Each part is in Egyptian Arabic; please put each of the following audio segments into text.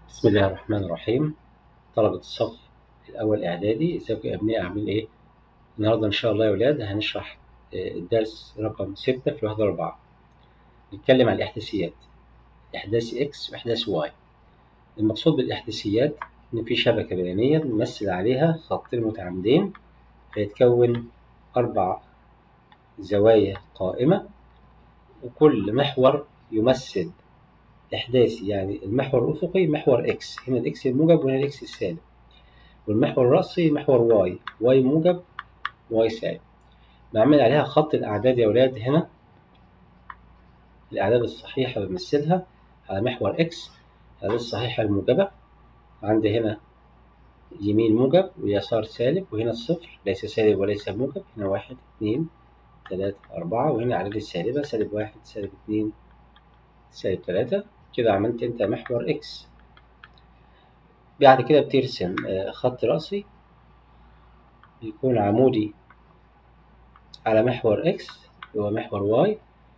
بسم الله الرحمن الرحيم طلبة الصف الأول إعدادي ازيكم يا أبناء عاملين إيه؟ النهاردة إن شاء الله يا ولاد هنشرح آه، الدرس رقم ستة في الوحدة أربعة نتكلم عن الإحداثيات إحداث إكس وإحداث واي المقصود بالإحداثيات إن في شبكة بيانية بنمثل عليها خطين متعامدين فيتكون أربع زوايا قائمة وكل محور يمثل إحداثي يعني المحور الأفقي محور إكس هنا الإكس الموجب وهنا الإكس السالب والمحور الرأسي محور واي واي موجب واي سالب بعمل عليها خط الأعداد يا ولاد هنا الأعداد الصحيحة بمثلها على محور إكس الأعداد الصحيحة الموجبة عندي هنا يمين موجب ويسار سالب وهنا الصفر ليس سالب وليس موجب هنا واحد اتنين تلاتة أربعة وهنا الأعداد السالبة سالب واحد سالب اتنين سالب تلاتة كده عملت انت محور اكس بعد كده بترسم آه، خط رأسي بيكون عمودي على محور اكس هو محور واي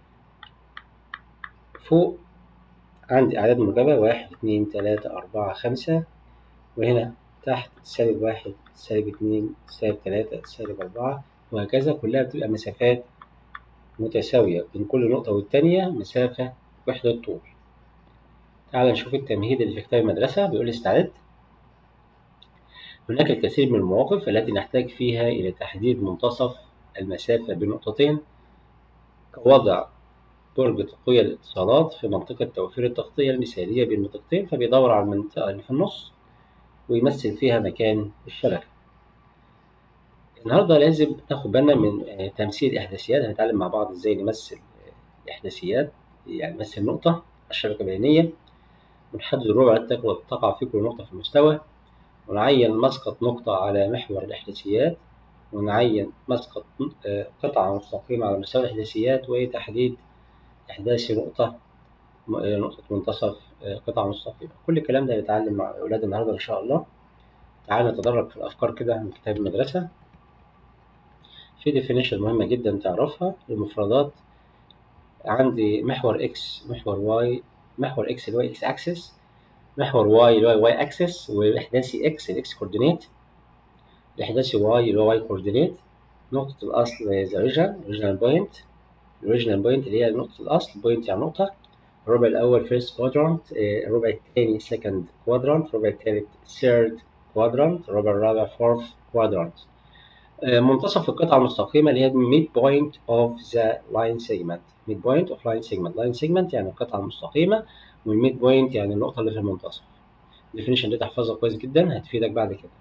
فوق عندي أعداد موجبة واحد اتنين تلاتة أربعة خمسة وهنا تحت سالب واحد سالب اتنين سالب تلاتة سالب أربعة وهكذا كلها بتبقى مسافات متساوية بين كل نقطة والتانية مسافة وحدة طول تعال نشوف التمهيد اللي في كتاب المدرسة بيقول لي استعد هناك الكثير من المواقف التي نحتاج فيها إلى تحديد منتصف المسافة بين نقطتين كوضع برج تقوية الاتصالات في منطقة توفير التغطية المثالية بين منطقتين فبيدور على المنطقة اللي في النص ويمثل فيها مكان الشبكة النهاردة لازم ناخد بالنا من آه، تمثيل الإحداثيات هنتعلم مع بعض إزاي نمثل آه، الإحداثيات يعني نمثل نقطة الشبكة البيانية ونحدد الربع التي تقع في كل نقطة في المستوى ونعين مسقط نقطة على محور الإحداثيات ونعين مسقط آه، قطعة مستقيمة على مستوى الإحداثيات وتحديد إحداث نقطة م- آه، نقطة منتصف آه، قطعة مستقيمة كل الكلام ده هنتعلم مع أولاد النهاردة إن شاء الله تعال نتدرج في الأفكار كده من كتاب المدرسة في definition مهمة جدا تعرفها المفردات عندي محور x محور y محور x اللي هو x axis محور y اللي هو y axis وإحداثي x ال x coordinate الإحداثي y اللي هو y coordinate نقطة الأصل the origin original point original point اللي هي نقطة الأصل point يعني نقطة الربع الأول first quadrant آه، الربع الثاني second quadrant الربع الثالث third quadrant الربع الرابع fourth quadrant آه، منتصف القطعة المستقيمة اللي هي mid point of the line segment mid point of line segment line segment يعني القطعة المستقيمة والميد بوينت يعني النقطة اللي في المنتصف الديفينيشن دي تحفظها كويس جدا هتفيدك بعد كده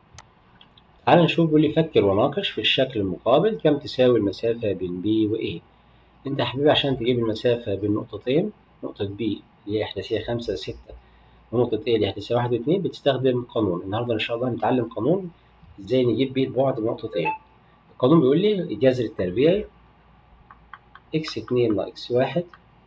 تعال نشوف بيقول لي فكر وناقش في الشكل المقابل كم تساوي المسافة بين B و A انت يا حبيبي عشان تجيب المسافة بين نقطتين نقطة B اللي هي إحداثية خمسة ستة ونقطة A اللي هي إحداثية واحد واتنين بتستخدم قانون النهاردة إن شاء الله هنتعلم قانون ازاي نجيب بيه البعد من نقطتين القانون بيقول لي الجذر التربيعي x اتنين ناقص واحد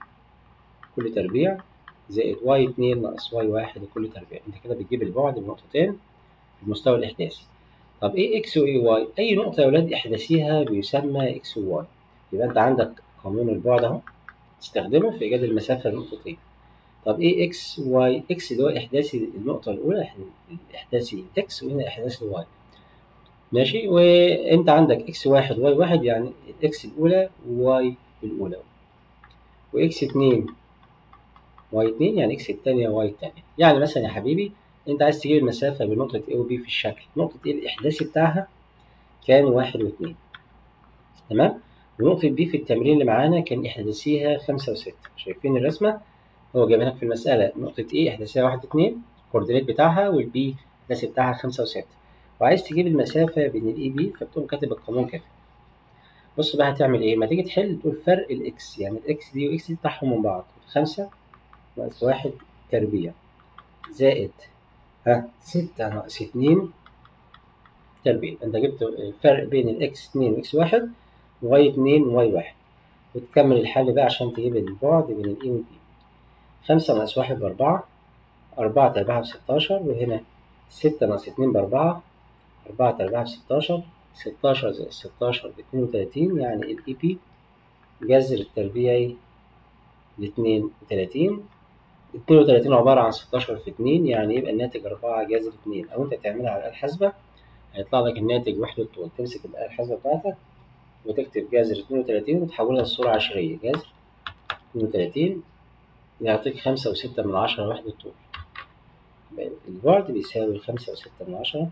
كل تربيع زائد y اتنين ناقص y واحد كل تربيع انت كده بتجيب البعد من نقطتين في المستوى الإحداثي طب ايه x وايه y اي نقطة يا ولاد إحداثيها بيسمى x و y يبقى انت عندك قانون البعد اهو تستخدمه في إيجاد المسافة لنقطتين طب ايه x y x اللي هو إحداثي النقطة الأولى إحداثي x وهنا إحداثي y ماشي وانت عندك اكس واحد واي واحد يعني الاكس الاولى وواي الاولى واكس اتنين واي اتنين يعني اكس التانية واي التانية يعني مثلا يا حبيبي انت عايز تجيب المسافة بين نقطة A و B في الشكل نقطة A الإحداثي بتاعها كان واحد واتنين تمام ونقطة B في التمرين اللي معانا كان إحداثيها خمسة وستة شايفين الرسمة هو جايبها لك في المسألة نقطة A إحداثيها واحد واتنين الكوردينيت بتاعها والبي الإحداثي بتاعها خمسة وستة وعايز تجيب المسافة بين الاي بي فبتقوم كاتب القانون كده بص بقى هتعمل ايه؟ ما تيجي تحل تقول فرق الاكس يعني الاكس دي واكس دي بتاعهم من بعض خمسة ناقص واحد تربيع زائد ها ستة ناقص اتنين تربيع انت جبت الفرق بين الاكس اتنين واكس واحد وواي اتنين وواي واحد وتكمل الحل بقى عشان تجيب البعد بين الاي والبي خمسة ناقص واحد بأربعة أربعة تربيعها بستاشر وهنا ستة ناقص اتنين بأربعة أربعة أربعة بستاشر ستاشر زائد ستاشر باتنين وتلاتين يعني ال EP جذر التربيعي لاتنين وتلاتين 32 عبارة عن 16 في 2 يعني يبقى الناتج 4 جذر 2 أو أنت تعملها على الآلة الحاسبة هيطلع لك الناتج وحدة طول تمسك الآلة الحاسبة بتاعتك وتكتب جذر 32 وتحولها لصورة عشرية جذر 32 يعطيك خمسة وستة من عشرة وحدة طول البعد بيساوي خمسة وستة من عشرة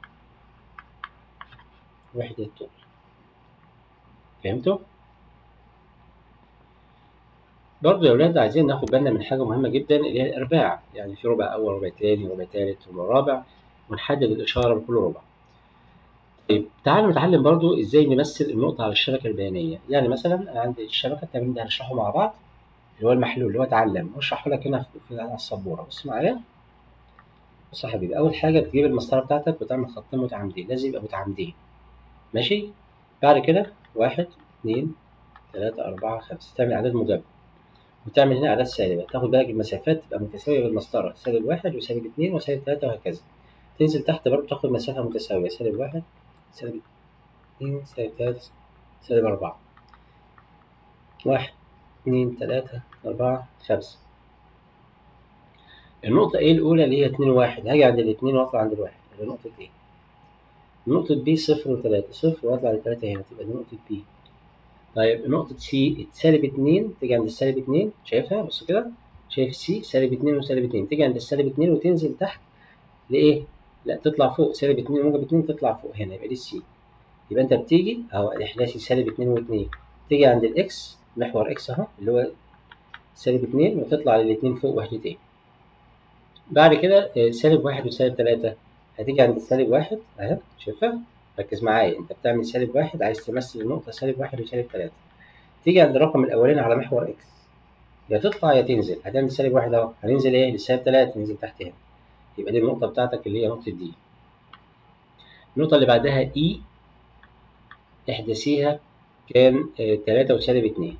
وحدة طول فهمتوا؟ برضه يا ولاد عايزين ناخد بالنا من حاجة مهمة جدا اللي هي الإرباع يعني في ربع أول ربع تاني ربع تالت ربع رابع ونحدد الإشارة بكل ربع طيب تعالوا نتعلم برضو ازاي نمثل النقطة على الشبكة البيانية يعني مثلا أنا عندي الشبكة التمرين ده هنشرحه مع بعض اللي هو المحلول اللي هو اتعلم واشرحه لك هنا في على السبورة بص معايا بص يا حبيبي أول حاجة بتجيب المسطرة بتاعتك وتعمل خطين متعامدين لازم يبقى متعامدين ماشي بعد كده واحد اتنين تلاتة أربعة خمسة تعمل أعداد موجبة وتعمل هنا أعداد سالبة تاخد بالك المسافات تبقى متساوية بالمسطرة سالب واحد وسالب اتنين وسالب تلاتة وهكذا تنزل تحت برضه تاخد مسافة متساوية سالب واحد سالب اتنين سالب تلاتة سالب أربعة واحد اتنين تلاتة أربعة خمسة النقطة A الأولى اللي هي اتنين واحد هاجي عند الاتنين وأطلع عند الواحد يبقى نقطة A نقطة B صفر وتلاتة صفر وأطلع لتلاتة هنا تبقى دي نقطة B طيب نقطة C سالب اتنين تيجي عند السالب اتنين شايفها بص كده شايف C سالب اتنين وسالب اتنين تيجي عند السالب اتنين وتنزل تحت لإيه؟ لا تطلع فوق سالب اتنين موجب اتنين تطلع فوق هنا يبقى دي السي يبقى انت بتيجي اهو الاحداثي سالب اتنين واتنين تيجي عند الاكس محور اكس اهو اللي هو سالب اتنين وتطلع للاتنين فوق وحدتين بعد كده سالب واحد وسالب تلاتة هتيجي عند السالب واحد اهي شايفها ركز معايا انت بتعمل سالب واحد عايز تمثل النقطة سالب واحد وسالب تلاتة تيجي عند الرقم الأولاني على محور اكس يا تطلع يا تنزل هتعمل سالب واحد اهو هننزل ايه للسالب تلاتة ننزل تحت هنا يبقى دي النقطة بتاعتك اللي هي نقطة دي النقطة اللي بعدها E احداثيها كان آه تلاتة وسالب اتنين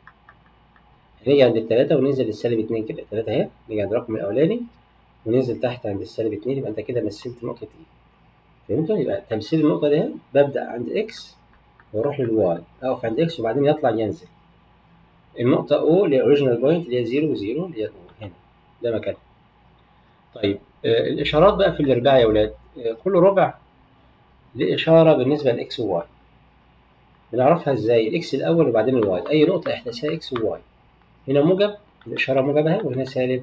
هنيجي عند التلاتة وننزل للسالب اتنين كده تلاتة اهي نيجي عند الرقم الأولاني وننزل تحت عند السالب اتنين يبقى أنت كده مثلت نقطة E فهمتوا؟ يبقى تمثيل النقطة دي ببدأ عند إكس وأروح للواي أقف عند إكس وبعدين يطلع ينزل النقطة O اللي هي أوريجينال بوينت اللي هي زيرو وزيرو اللي هي O هنا ده مكانها طيب آه الإشارات بقى في الإرباع يا ولاد آه كل ربع ليه إشارة بالنسبة لإكس وواي بنعرفها إزاي الإكس الأول وبعدين الواي أي نقطة إحداثها إكس وواي هنا موجب الإشارة موجبة أهي وهنا سالب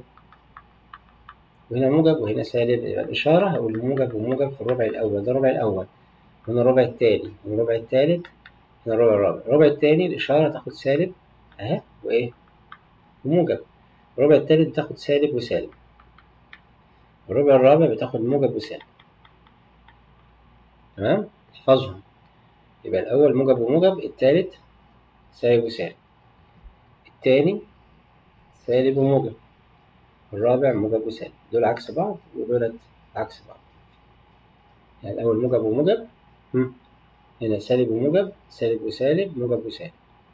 وهنا موجب وهنا سالب يبقى الإشارة أو الموجب وموجب في الربع الأول ده الربع الأول هنا الربع التاني هنا الربع التالت هنا الربع الرابع الربع التاني الإشارة تاخد سالب أهي وإيه وموجب الربع التالت بتاخد سالب وسالب الربع الرابع بتاخد موجب وسالب تمام احفظهم يبقى الأول موجب وموجب التالت سالب وسالب التاني سالب وموجب الرابع موجب وسالب دول عكس بعض ودولت عكس بعض يعني الأول موجب وموجب هنا سالب وموجب سالب وسالب موجب وسالب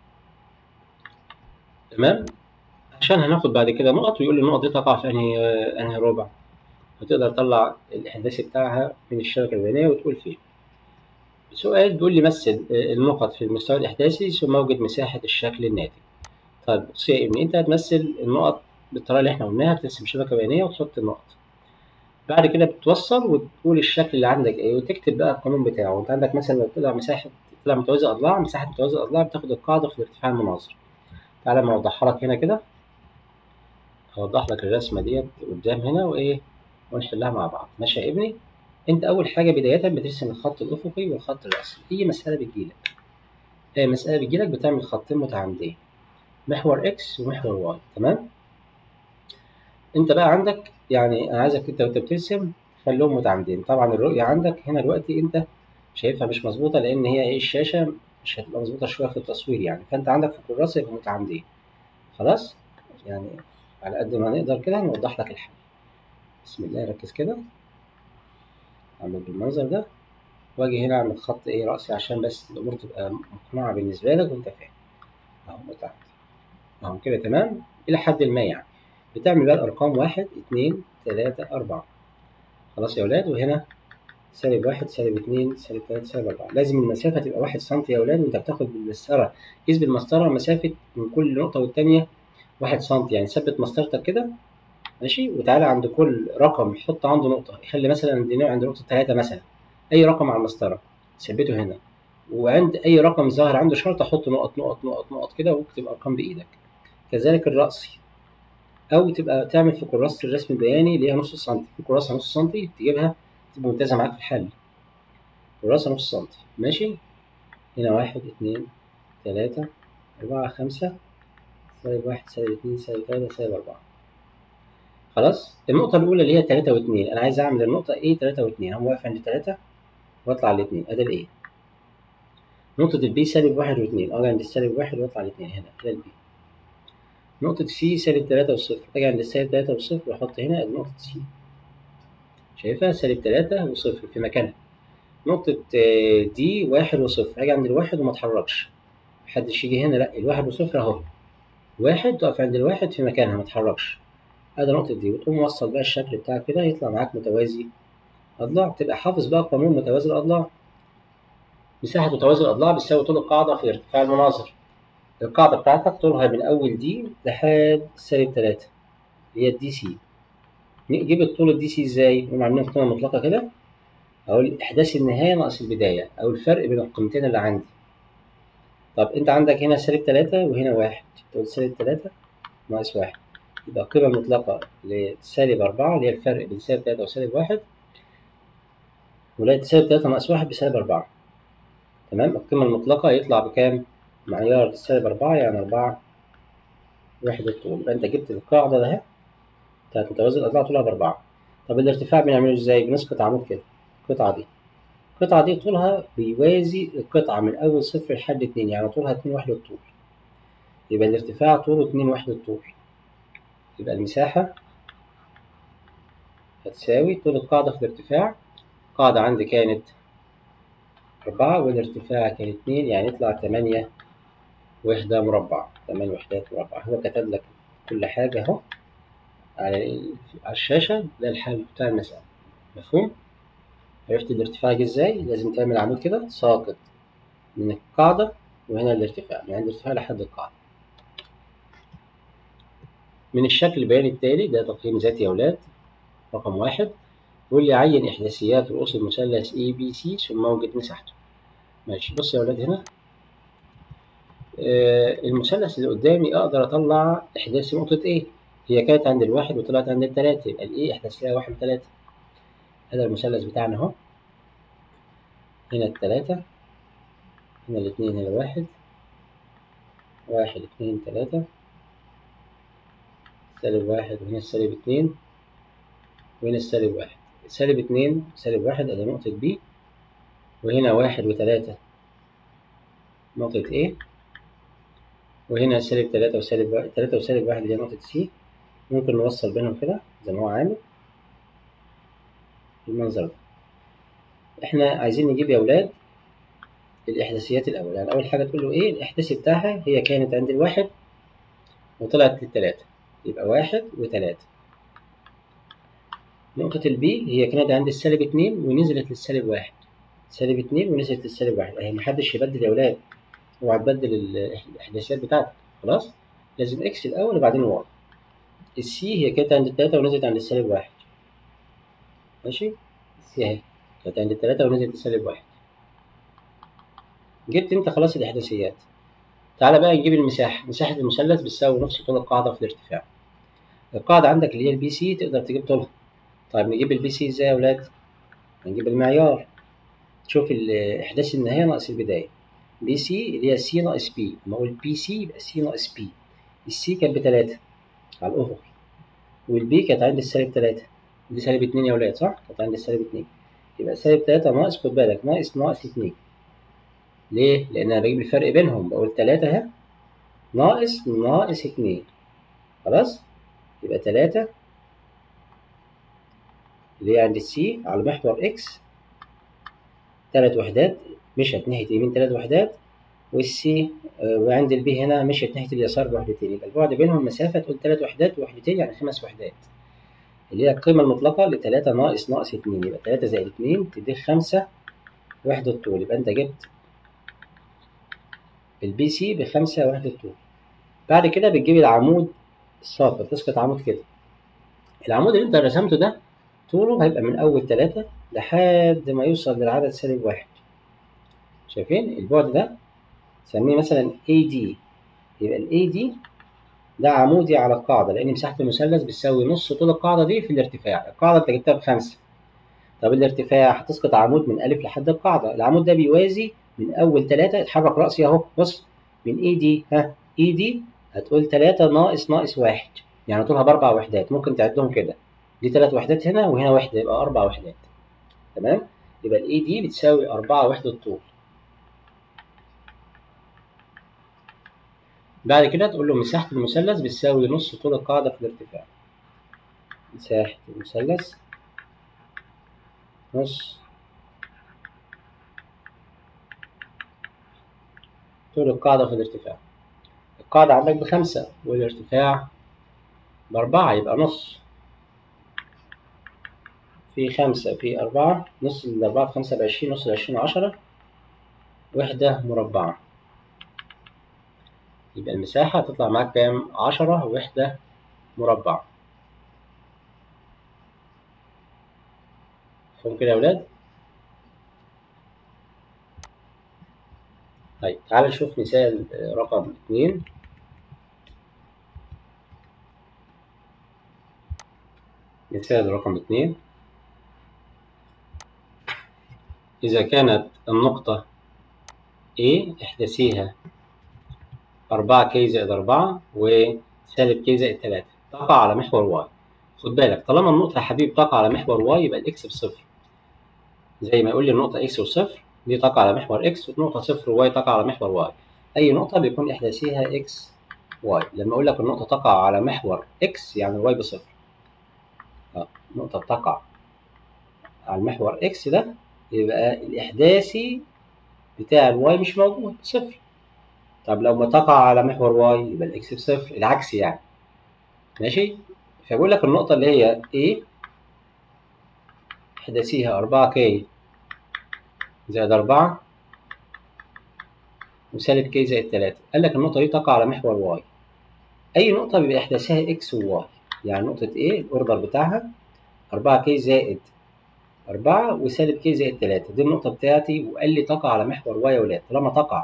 تمام عشان هناخد بعد كده نقط ويقول لي النقط دي تقع في انهي انهي ربع وتقدر تطلع الإحداثي بتاعها من الشبكة البيانية وتقول فين سؤال بيقول لي مثل النقط في المستوى الإحداثي ثم اوجد مساحة الشكل الناتج طيب بص يا ابني أنت هتمثل النقط بالطريقة اللي احنا قلناها بترسم شبكة بيانية وتحط النقط بعد كده بتوصل وتقول الشكل اللي عندك ايه وتكتب بقى القانون بتاعه انت عندك مثلا لو طلع مساحة طلع متوازي أضلاع مساحة متوازي الأضلاع بتاخد القاعدة في الارتفاع المناظر تعالى ما أوضحها لك هنا كده أوضح لك الرسمة ديت قدام هنا وإيه ونحلها مع بعض ماشي يا ابني انت اول حاجه بدايه بترسم الخط الافقي والخط الرأسي هي مساله بتجيلك اي مساله بتجيلك بتعمل خطين متعامدين محور اكس ومحور واي تمام انت بقى عندك يعني انا عايزك انت وانت بترسم خليهم متعامدين طبعا الرؤيه عندك هنا دلوقتي انت شايفها مش مظبوطه لان هي ايه الشاشه مش هتبقى مظبوطه شويه في التصوير يعني فانت عندك في الكراسه يبقوا متعامدين خلاص يعني على قد ما نقدر كده نوضح لك الحل بسم الله ركز كده اعمل بالمنظر ده واجي هنا اعمل خط ايه رأسي عشان بس الامور تبقى مقنعة بالنسبة لك وانت فاهم اهو متعب اهو كده تمام الى حد ما يعني بتعمل بقى الارقام واحد اتنين تلاتة اربعة خلاص يا ولاد وهنا سالب واحد سالب اتنين سالب تلاتة سالب أربعة لازم المسافة تبقى واحد سنتي يا ولاد وانت بتاخد بالمسطرة قيس بالمسطرة مسافة من كل نقطة والتانية واحد سنتي يعني ثبت مسطرتك كده ماشي وتعالى عند كل رقم حط عنده نقطة يخلي مثلا دي عند نقطة تلاتة مثلا أي رقم على المسطرة ثبته هنا وعند أي رقم ظاهر عنده شرطة حط نقط نقط نقط نقط كده واكتب أرقام بإيدك كذلك الرأسي أو تبقى تعمل في كراسة الرسم البياني اللي هي نص سنتي في كراسة نص سنتي تجيبها تبقى ممتازة معاك في الحل كراسة نص سنتي ماشي هنا واحد اتنين تلاتة أربعة خمسة سالب واحد سالب اتنين سالب تلاتة سالب أربعة خلاص النقطة الأولى اللي هي تلاتة واتنين أنا عايز أعمل النقطة إيه تلاتة واتنين هم واقف عند تلاتة وأطلع على الاتنين أدي الإيه نقطة البي سالب واحد واتنين أجي عند السالب واحد وأطلع على الاتنين هنا ده البي نقطة سي سالب تلاتة وصفر أجي عند السالب تلاتة وصفر وأحط هنا نقطة سي شايفها سالب تلاتة وصفر في مكانها نقطة دي واحد وصفر أجي عند الواحد وما أتحركش محدش يجي هنا لأ الواحد وصفر أهو واحد تقف عند الواحد في مكانها ما تتحركش ادي نقطة دي وتقوم موصل بقى الشكل بتاعك كده يطلع معاك متوازي أضلاع تبقى حافظ بقى قانون متوازي الأضلاع مساحة متوازي الأضلاع بتساوي طول القاعدة في ارتفاع المناظر القاعدة بتاعتك طولها من أول دي لحد سالب تلاتة اللي هي الدي سي نجيب الطول الدي سي ازاي؟ نقوم عاملين قيمة مطلقة كده أقول إحداث النهاية ناقص البداية أو الفرق بين القيمتين اللي عندي طب أنت عندك هنا سالب تلاتة وهنا واحد تقول سالب تلاتة ناقص واحد يبقى القيمة المطلقة لسالب أربعة اللي هي الفرق بين سالب تلاتة وسالب واحد ولقيت سالب تلاتة ناقص واحد بسالب أربعة تمام القيمة المطلقة يطلع بكام؟ معيار سالب أربعة يعني أربعة وحدة طول يبقى أنت جبت القاعدة ده اهي بتاعت متوازي الأضلاع طولها بأربعة طب الارتفاع بنعمله إزاي؟ بنسقط عمود كده القطعة دي القطعة دي طولها بيوازي القطعة من أول صفر لحد اتنين يعني طولها اتنين وحدة طول يبقى الارتفاع طوله اتنين وحدة طول يبقى المساحة هتساوي طول القاعدة في الارتفاع القاعدة عندي كانت أربعة والارتفاع كان اتنين يعني يطلع تمانية وحدة مربع تمانية وحدات مربع هو كتب لك كل حاجة أهو على الشاشة ده الحل بتاع المسألة مفهوم؟ عرفت الارتفاع جه ازاي؟ لازم تعمل عمود كده ساقط من القاعدة وهنا الارتفاع من عند الارتفاع لحد القاعدة من الشكل البياني التالي ده تقييم ذاتي يا أولاد رقم واحد يقول لي عين إحداثيات رؤوس المثلث A B C ثم اوجد مساحته ماشي بص يا أولاد هنا آه المثلث اللي قدامي أقدر أطلع إحداث نقطة A هي كانت عند الواحد وطلعت عند التلاتة يبقى ال A إحداثيها واحد وتلاتة هذا المثلث بتاعنا أهو هنا التلاتة هنا الاتنين هنا الواحد واحد اتنين تلاتة سالب واحد وهنا السالب اتنين وهنا السالب واحد سالب اتنين سالب واحد ادي نقطة بي وهنا واحد وتلاتة نقطة A وهنا سالب تلاتة وسالب واحد تلاتة وسالب واحد اللي هي نقطة سي ممكن نوصل بينهم كده زي ما هو عامل بالمنظر ده احنا عايزين نجيب يا ولاد الإحداثيات الأول يعني أول حاجة تقول له إيه الإحداثي بتاعها هي كانت عند الواحد وطلعت للتلاتة يبقى واحد وتلاتة نقطة البي هي كانت عند السالب اتنين ونزلت للسالب واحد سالب اتنين ونزلت للسالب واحد أهي محدش يبدل يا ولاد اوعى تبدل الإحداثيات بتاعتك خلاص لازم إكس الأول وبعدين واي السي هي كانت عند التلاتة ونزلت عند السالب واحد ماشي السي أهي كانت عند التلاتة ونزلت للسالب واحد جبت انت خلاص الإحداثيات تعالى بقى نجيب المساحة مساحة المثلث بتساوي نص طول القاعدة في الارتفاع القاعدة عندك اللي هي البي سي تقدر تجيب طولها طيب نجيب البي سي ازاي يا ولاد؟ هنجيب المعيار تشوف إحداث النهاية ناقص البداية بي سي اللي هي سي ناقص بي لما أقول بي سي يبقى سي ناقص بي السي كانت بتلاتة على الأفق والبي كانت عند السالب تلاتة دي سالب اتنين يا ولاد صح؟ كانت عند السالب اتنين يبقى سالب تلاتة ناقص خد بالك ناقص ناقص اتنين ليه؟ لأن أنا بجيب الفرق بينهم بقول تلاتة أهي ناقص ناقص اتنين خلاص؟ يبقى تلاتة اللي هي عند السي على محور إكس تلات وحدات مشت ناحية يمين تلات وحدات والسي آه وعند البي هنا مشت ناحية اليسار بوحدتين يبقى البعد بينهم مسافة تقول تلات وحدات ووحدتين يعني خمس وحدات اللي هي القيمة المطلقة لتلاتة ناقص ناقص اتنين يبقى تلاتة زائد اتنين تديك خمسة وحدة طول يبقى أنت جبت البي سي بخمسة وحدة طول بعد كده بتجيب العمود الساقط تسقط عمود كده العمود اللي انت رسمته ده طوله هيبقى من اول ثلاثة لحد ما يوصل للعدد سالب واحد شايفين البعد ده نسميه مثلا AD يبقى ال AD ده عمودي على القاعدة لأن مساحة المثلث بتساوي نص طول القاعدة دي في الارتفاع القاعدة أنت جبتها بخمسة طب الارتفاع هتسقط عمود من ألف لحد القاعدة العمود ده بيوازي من أول ثلاثة اتحرك رأسي أهو بص من إي دي ها إي دي هتقول ثلاثة ناقص ناقص واحد يعني طولها بأربع وحدات ممكن تعدهم كده دي ثلاث وحدات هنا وهنا وحدة يبقى أربع وحدات تمام يبقى الإي دي بتساوي أربعة وحدة طول بعد كده تقول له مساحة المثلث بتساوي نص طول القاعدة في الارتفاع مساحة المثلث نص طول القاعدة في الارتفاع القاعدة عندك بخمسة والارتفاع بأربعة يبقى نص في خمسة في أربعة نص الأربعة في خمسة بعشرين نص العشرين عشرة وحدة مربعة يبقى المساحة هتطلع معاك كام؟ عشرة وحدة مربعة مفهوم كده يا ولاد؟ طيب تعال نشوف مثال رقم اتنين مثال رقم اتنين إذا كانت النقطة A احدثيها أربعة كي زائد أربعة وسالب كي زائد تلاتة تقع على محور واي خد بالك طالما النقطة يا حبيبي تقع على محور واي يبقى الإكس بصفر زي ما يقول لي النقطة إكس وصفر دي تقع على محور إكس والنقطة صفر وواي تقع على محور واي أي نقطة بيكون إحداثيها إكس واي لما أقول لك النقطة تقع على محور إكس يعني الواي بصفر آه. نقطة تقع على المحور إكس ده يبقى الإحداثي بتاع الواي مش موجود صفر طب لو ما تقع على محور واي يبقى الإكس بصفر العكس يعني ماشي فبقول لك النقطة اللي هي A إحداثيها أربعة كي زائد أربعة وسالب كي زائد تلاتة قال لك النقطة دي تقع على محور واي أي نقطة بيبقى إحداثها إكس وواي يعني نقطة A الأوردر بتاعها أربعة كي زائد أربعة وسالب كي زائد تلاتة دي النقطة بتاعتي وقال لي تقع على محور واي يا ولاد طالما تقع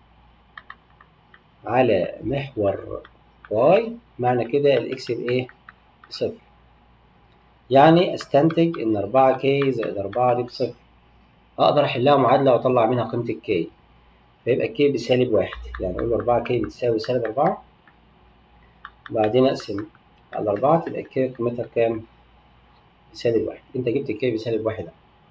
على محور واي معنى كده الإكس بإيه؟ بصفر يعني أستنتج إن أربعة كي زائد أربعة دي بصفر أقدر أحلها معادلة وأطلع منها قيمة الكي فيبقى الكي بسالب واحد يعني أقول أربعة كي بتساوي سالب أربعة وبعدين أقسم على أربعة تبقى الكي قيمتها كام؟ بسالب واحد أنت جبت الكي بسالب واحد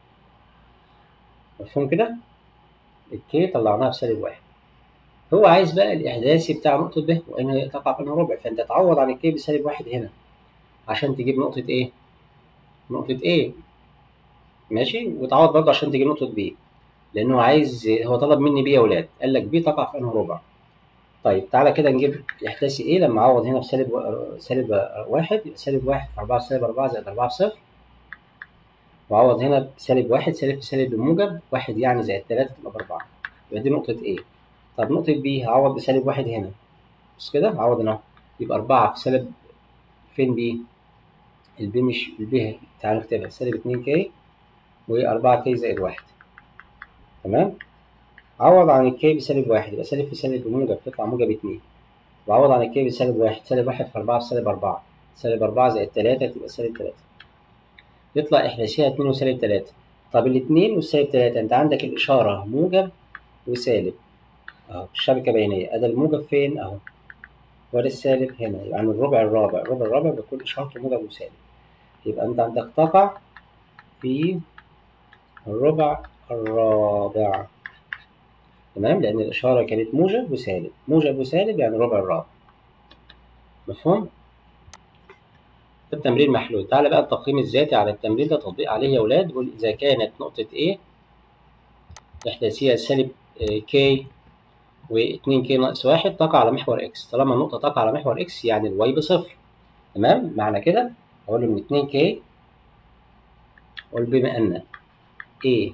مفهوم كده؟ الكي طلعناها بسالب واحد هو عايز بقى الإحداثي بتاع نقطة ب وإن هي تقع في ربع فأنت تعوض عن الكي بسالب واحد هنا عشان تجيب نقطة إيه؟ نقطة A ماشي وتعوض برضه عشان تجيب نقطة B لأنه عايز هو طلب مني B يا ولاد قال لك B تقع في أنهي ربع طيب تعالى كده نجيب الإحداثي A لما أعوض هنا بسالب و... سالب واحد يبقى سالب واحد في أربعة سالب أربعة زائد أربعة بصفر وأعوض هنا بسالب واحد سالب في سالب بموجب واحد يعني زائد تلاتة تبقى بأربعة يبقى دي نقطة A طب نقطة B هعوض بسالب واحد هنا بص كده هعوض هنا يبقى أربعة في سالب فين B البي مش البي تعالى نكتبها سالب اتنين كي وأربعة كي زائد واحد تمام عوض عن الكي بسالب واحد يبقى سالب في سالب بموجب تطلع موجب اتنين وعوض عن الكي بسالب واحد سالب واحد في أربعة في سالب أربعة سالب أربعة زائد تلاتة تبقى سالب تلاتة يطلع إحداثيها اتنين وسالب تلاتة طب الاتنين والسالب تلاتة أنت عندك الإشارة موجب وسالب أهو الشبكة بينية أدا الموجب فين أهو وده السالب هنا يعني الربع الرابع الربع الرابع بيكون إشارته موجب وسالب يبقى أنت عندك تقع في الربع الرابع تمام لأن الإشارة كانت موجب وسالب موجب وسالب يعني الربع الرابع مفهوم؟ التمرين محلول تعالى بقى التقييم الذاتي على التمرين ده تطبيق عليه يا ولاد قول إذا كانت نقطة A إحداثيها سالب K و2 K ناقص واحد تقع على محور X طالما النقطة تقع على محور X يعني الواي بصفر تمام معنى كده أقول له من 2 K أقول بما أن A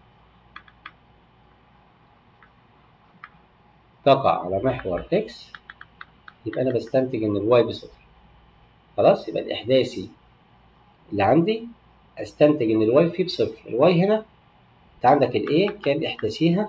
تقع على محور X يبقى أنا بستنتج إن الواي بصفر خلاص يبقى الإحداثي اللي عندي استنتج ان الواي فيه بصفر الواي هنا انت عندك الايه كان احداثيها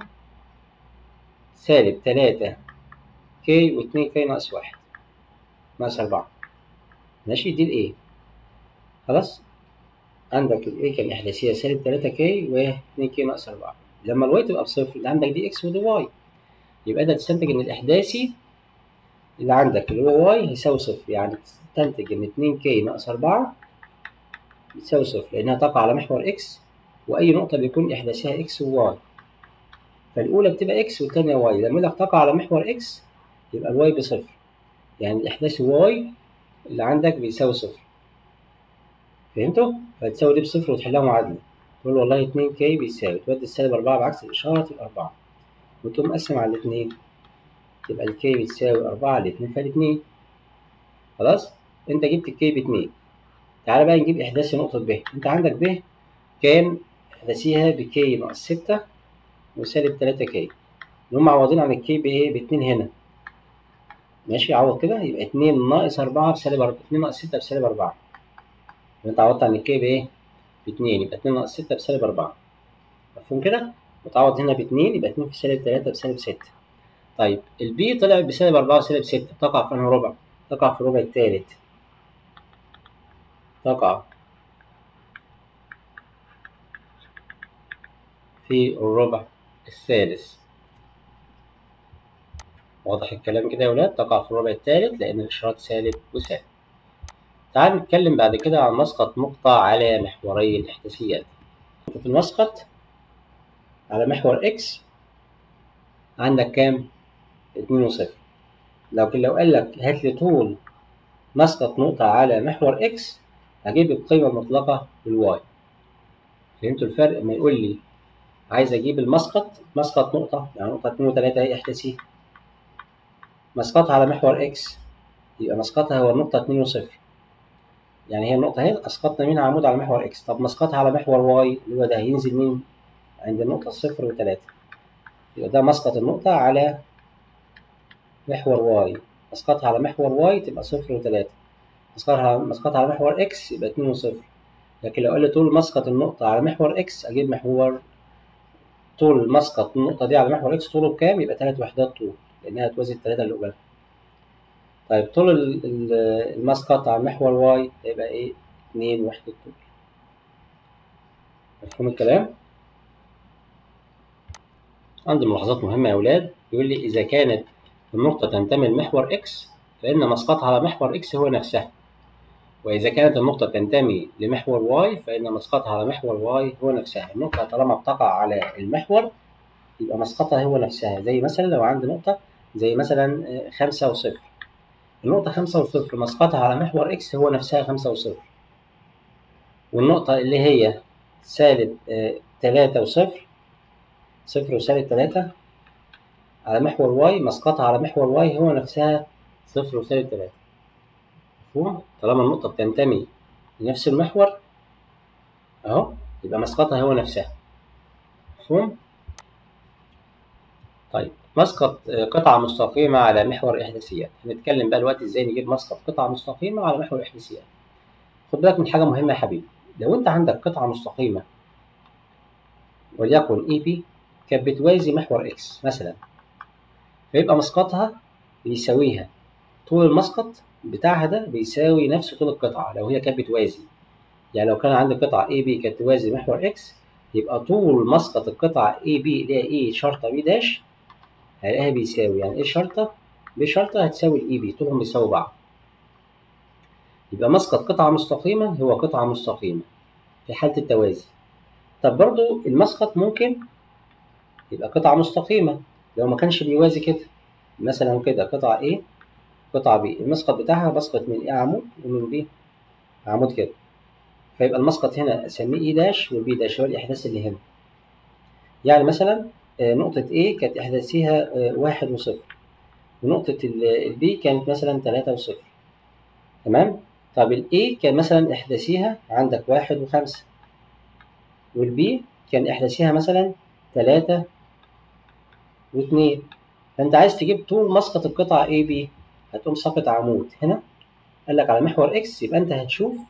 سالب تلاتة كي واتنين كي ناقص واحد ناقص أربعة ماشي دي الايه خلاص عندك الايه كان احداثيها سالب تلاتة كي واتنين كي ناقص أربعة لما الواي تبقى بصفر اللي عندك دي اكس ودي واي يبقى انت تستنتج ان الاحداثي اللي عندك اللي هو واي هيساوي صفر يعني تستنتج ان اتنين كي ناقص أربعة بتساوي صفر لأنها تقع على محور إكس وأي نقطة بيكون إحداثها إكس وواي فالأولى بتبقى إكس والتانية واي لما لك تقع على محور إكس يبقى الواي بصفر يعني الإحداث واي اللي عندك بيساوي صفر فهمتوا؟ فتساوي دي بصفر وتحلها معادلة تقول والله اتنين كي بيساوي تودي السالب أربعة بعكس الإشارة تبقى أربعة وتقوم مقسم على الاتنين تبقى الكي بتساوي أربعة على اتنين فالاتنين خلاص؟ أنت جبت الكي باتنين تعالى بقى نجيب إحداث نقطة ب أنت عندك ب كان إحداثيها بكي ناقص ستة وسالب تلاتة كي نقوم معوضين عن الكي بإيه؟ باتنين هنا ماشي عوض كده يبقى اتنين ناقص أربعة بسالب أربعة اتنين ناقص ستة بسالب أربعة أنت عوضت عن الكي بإيه؟ باتنين يبقى اتنين ناقص ستة بسالب أربعة مفهوم كده؟ وتعوض هنا باتنين يبقى اتنين في سالب تلاتة بسالب ستة طيب البي طلع بسالب أربعة وسالب ستة تقع في أنهي ربع؟ تقع في الربع التالت تقع في الربع الثالث واضح الكلام كده يا ولاد تقع في الربع الثالث لأن الإشارات سالب وسالب تعال نتكلم بعد كده عن مسقط نقطة على محوري الإحداثيات في المسقط على محور إكس عندك كام؟ اتنين وصفر لكن لو قال لك هات لي طول مسقط نقطة على محور إكس هجيب القيمة المطلقة للواي فهمتوا الفرق؟ ما يقول لي عايز أجيب المسقط مسقط نقطة يعني نقطة اتنين وتلاتة هي إحداثية مسقطها على محور إكس يبقى مسقطها هو النقطة اتنين وصفر يعني هي النقطة اهي أسقطنا منها عمود على محور إكس طب مسقطها على محور واي اللي هو ده هينزل مين؟ عند النقطة صفر وتلاتة يبقى ده مسقط النقطة على محور واي مسقطها على محور واي تبقى صفر وتلاتة مسقطها مسقطها على محور إكس يبقى اتنين وصفر لكن لو قال لي طول مسقط النقطة على محور إكس أجيب محور طول مسقط النقطة دي على محور إكس طوله بكام؟ يبقى تلات وحدات طول لأنها توازي التلاتة اللي قبالها. طيب طول المسقط على محور واي هيبقى إيه؟ اتنين وحدة طول. مفهوم الكلام؟ عندي ملاحظات مهمة يا أولاد يقول لي إذا كانت النقطة تنتمي لمحور إكس فإن مسقطها على محور إكس هو نفسها. وإذا كانت النقطة تنتمي لمحور واي فإن مسقطها على محور واي هو نفسها، النقطة طالما بتقع على المحور يبقى مسقطها هو نفسها، زي مثلا لو عندي نقطة زي مثلا خمسة وصفر. النقطة خمسة وصفر مسقطها على محور إكس هو نفسها خمسة وصفر. والنقطة اللي هي سالب تلاتة وصفر صفر وسالب تلاتة على محور واي مسقطها على محور واي هو نفسها صفر وسالب تلاتة. مفهوم؟ طالما النقطة بتنتمي لنفس المحور أهو يبقى مسقطها هو نفسها. مفهوم؟ طيب مسقط قطعة مستقيمة على محور إحداثيات، هنتكلم بقى دلوقتي إزاي نجيب مسقط قطعة مستقيمة على محور إحداثيات. خد بالك من حاجة مهمة يا حبيبي، لو أنت عندك قطعة مستقيمة وليكن إي بي كانت بتوازي محور إكس مثلا فيبقى مسقطها بيساويها طول المسقط بتاعها ده بيساوي نفس طول القطعة لو هي كانت بتوازي يعني لو كان عندي قطعة A B كانت توازي محور X يبقى طول مسقط القطعة A B اللي هي A شرطة B داش هلاقيها بيساوي يعني A شرطة B شرطة هتساوي ال A B طولهم بيساوي بعض يبقى مسقط قطعة مستقيمة هو قطعة مستقيمة في حالة التوازي طب برضو المسقط ممكن يبقى قطعة مستقيمة لو ما كانش بيوازي كده مثلا كده قطعة A قطعة ب المسقط بتاعها بسقط من A عمود ومن B عمود كده فيبقى المسقط هنا أسميه إي داش وبي داش هو الإحداث اللي هنا يعني مثلا نقطة A كانت إحداثيها واحد وصفر ونقطة البي كانت مثلا تلاتة وصفر تمام طب الA كان مثلا إحداثيها عندك واحد وخمسة والبي كان إحداثيها مثلا تلاتة واتنين فأنت عايز تجيب طول مسقط القطعة AB هتقوم ساقط عمود هنا قال لك على محور اكس يبقى انت هتشوف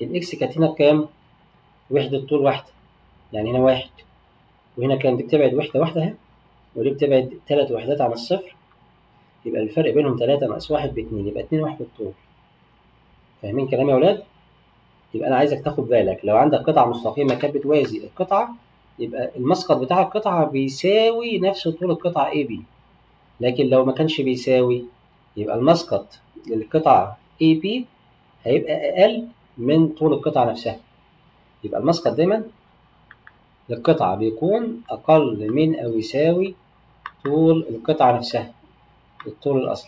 الاكس كانت هنا بكام؟ وحدة طول واحدة يعني هنا واحد وهنا كانت بتبعد وحدة واحدة اهي ودي بتبعد تلات وحدات عن الصفر يبقى الفرق بينهم تلاتة ناقص واحد باتنين يبقى اتنين وحدة طول فاهمين كلامي يا ولاد؟ يبقى أنا عايزك تاخد بالك لو عندك قطعة مستقيمة كانت بتوازي القطعة يبقى المسقط بتاع القطعة بيساوي نفس طول القطعة AB لكن لو ما كانش بيساوي يبقى المسقط للقطعة AB هيبقى أقل من طول القطعة نفسها يبقى المسقط دايما للقطعة بيكون أقل من أو يساوي طول القطعة نفسها الطول الأصلي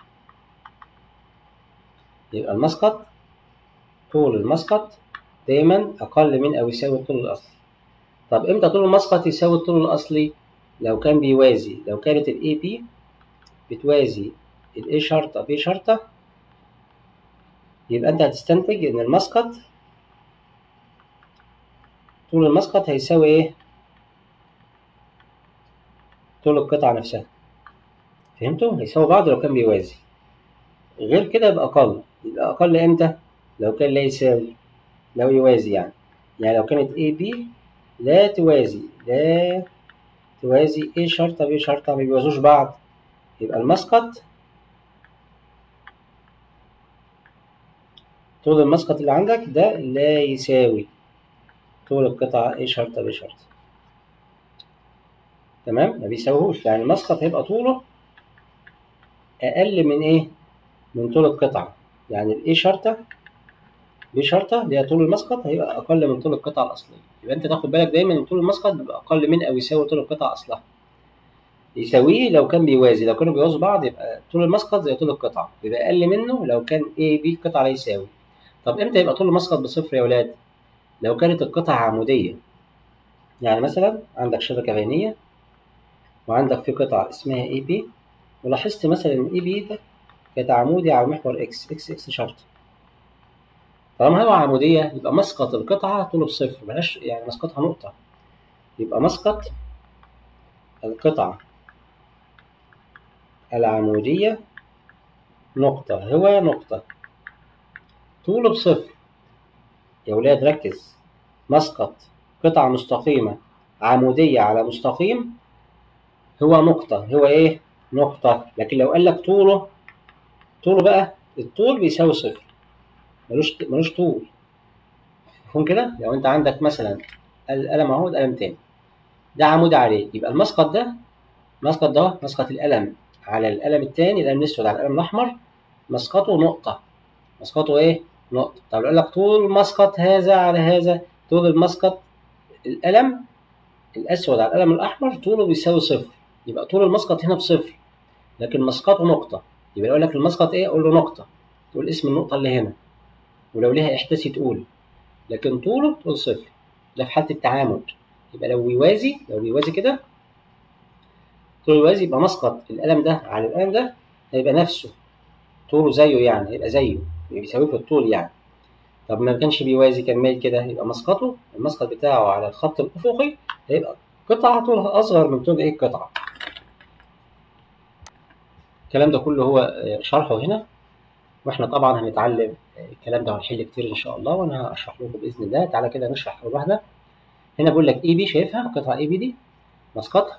يبقى المسقط طول المسقط دايما أقل من أو يساوي الطول الأصلي طب إمتى طول المسقط يساوي الطول الأصلي؟ لو كان بيوازي لو كانت ال AB بتوازي ال A شرطة B شرطة يبقى أنت هتستنتج إن المسقط طول المسقط هيساوي إيه؟ طول القطعة نفسها فهمتوا؟ هيساوي بعض لو كان بيوازي غير كده يبقى أقل يبقى أقل إمتى؟ لو كان لا يساوي لو يوازي يعني يعني لو كانت AB لا توازي لا توازي A شرطة B شرطة ما بيوازوش بعض يبقى المسقط طول المسقط اللي عندك ده لا يساوي طول القطعة A شرطة B شرطة تمام ما بيساويهوش يعني المسقط هيبقى طوله أقل من إيه؟ من طول القطعة يعني ال A شرطة B شرطة اللي هي طول المسقط هيبقى أقل من طول القطعة الأصلية يبقى أنت تاخد بالك دايما إن طول المسقط بيبقى أقل من أو يساوي طول القطعة أصلها يساويه لو كان بيوازي لو كانوا بيوازوا بعض يبقى طول المسقط زي طول القطعة يبقى أقل منه لو كان A B قطعة لا يساوي طب إمتى يبقى طول المسقط بصفر يا ولاد؟ لو كانت القطعة عمودية يعني مثلا عندك شبكة بينية وعندك في قطعة اسمها اي بي ولاحظت مثلا ان اي بي ده كانت عمودي على محور اكس اكس اكس شرط طالما هو عمودية يبقى مسقط القطعة طوله بصفر ملهاش يعني مسقطها نقطة يبقى مسقط القطعة العمودية نقطة هو نقطة طوله بصفر يا ولاد ركز مسقط قطعة مستقيمة عمودية على مستقيم هو نقطة هو إيه؟ نقطة لكن لو قال لك طوله طوله بقى الطول بيساوي صفر ملوش ملوش طول مفهوم كده؟ لو أنت عندك مثلا القلم أهو ده قلم تاني ده عمود عليه يبقى المسقط ده المسقط ده مسقط القلم على القلم التاني القلم الأسود على القلم الأحمر مسقطه نقطة مسقطه إيه؟ نقطة طب يقول لك طول مسقط هذا على هذا طول المسقط القلم الأسود على القلم الأحمر طوله بيساوي صفر يبقى طول المسقط هنا بصفر لكن مسقطه نقطة يبقى يقول لك المسقط إيه؟ قول له نقطة تقول اسم النقطة اللي هنا ولو ليها إحداثي تقول لكن طوله تقول صفر ده في حالة التعامد يبقى لو بيوازي لو بيوازي كده طول يوازي يبقى مسقط القلم ده على القلم ده هيبقى نفسه طوله زيه يعني هيبقى زيه بيساويه في الطول يعني طب ما كانش بيوازي كان مايل كده يبقى مسقطه المسقط بتاعه على الخط الأفقي هيبقى قطعة طولها أصغر من طول إيه القطعة الكلام ده كله هو شرحه هنا واحنا طبعا هنتعلم الكلام ده وهنحل كتير ان شاء الله وانا هشرح لكم باذن الله تعالى كده نشرح اول واحده هنا بقول لك اي بي شايفها القطعه اي بي دي مسقطها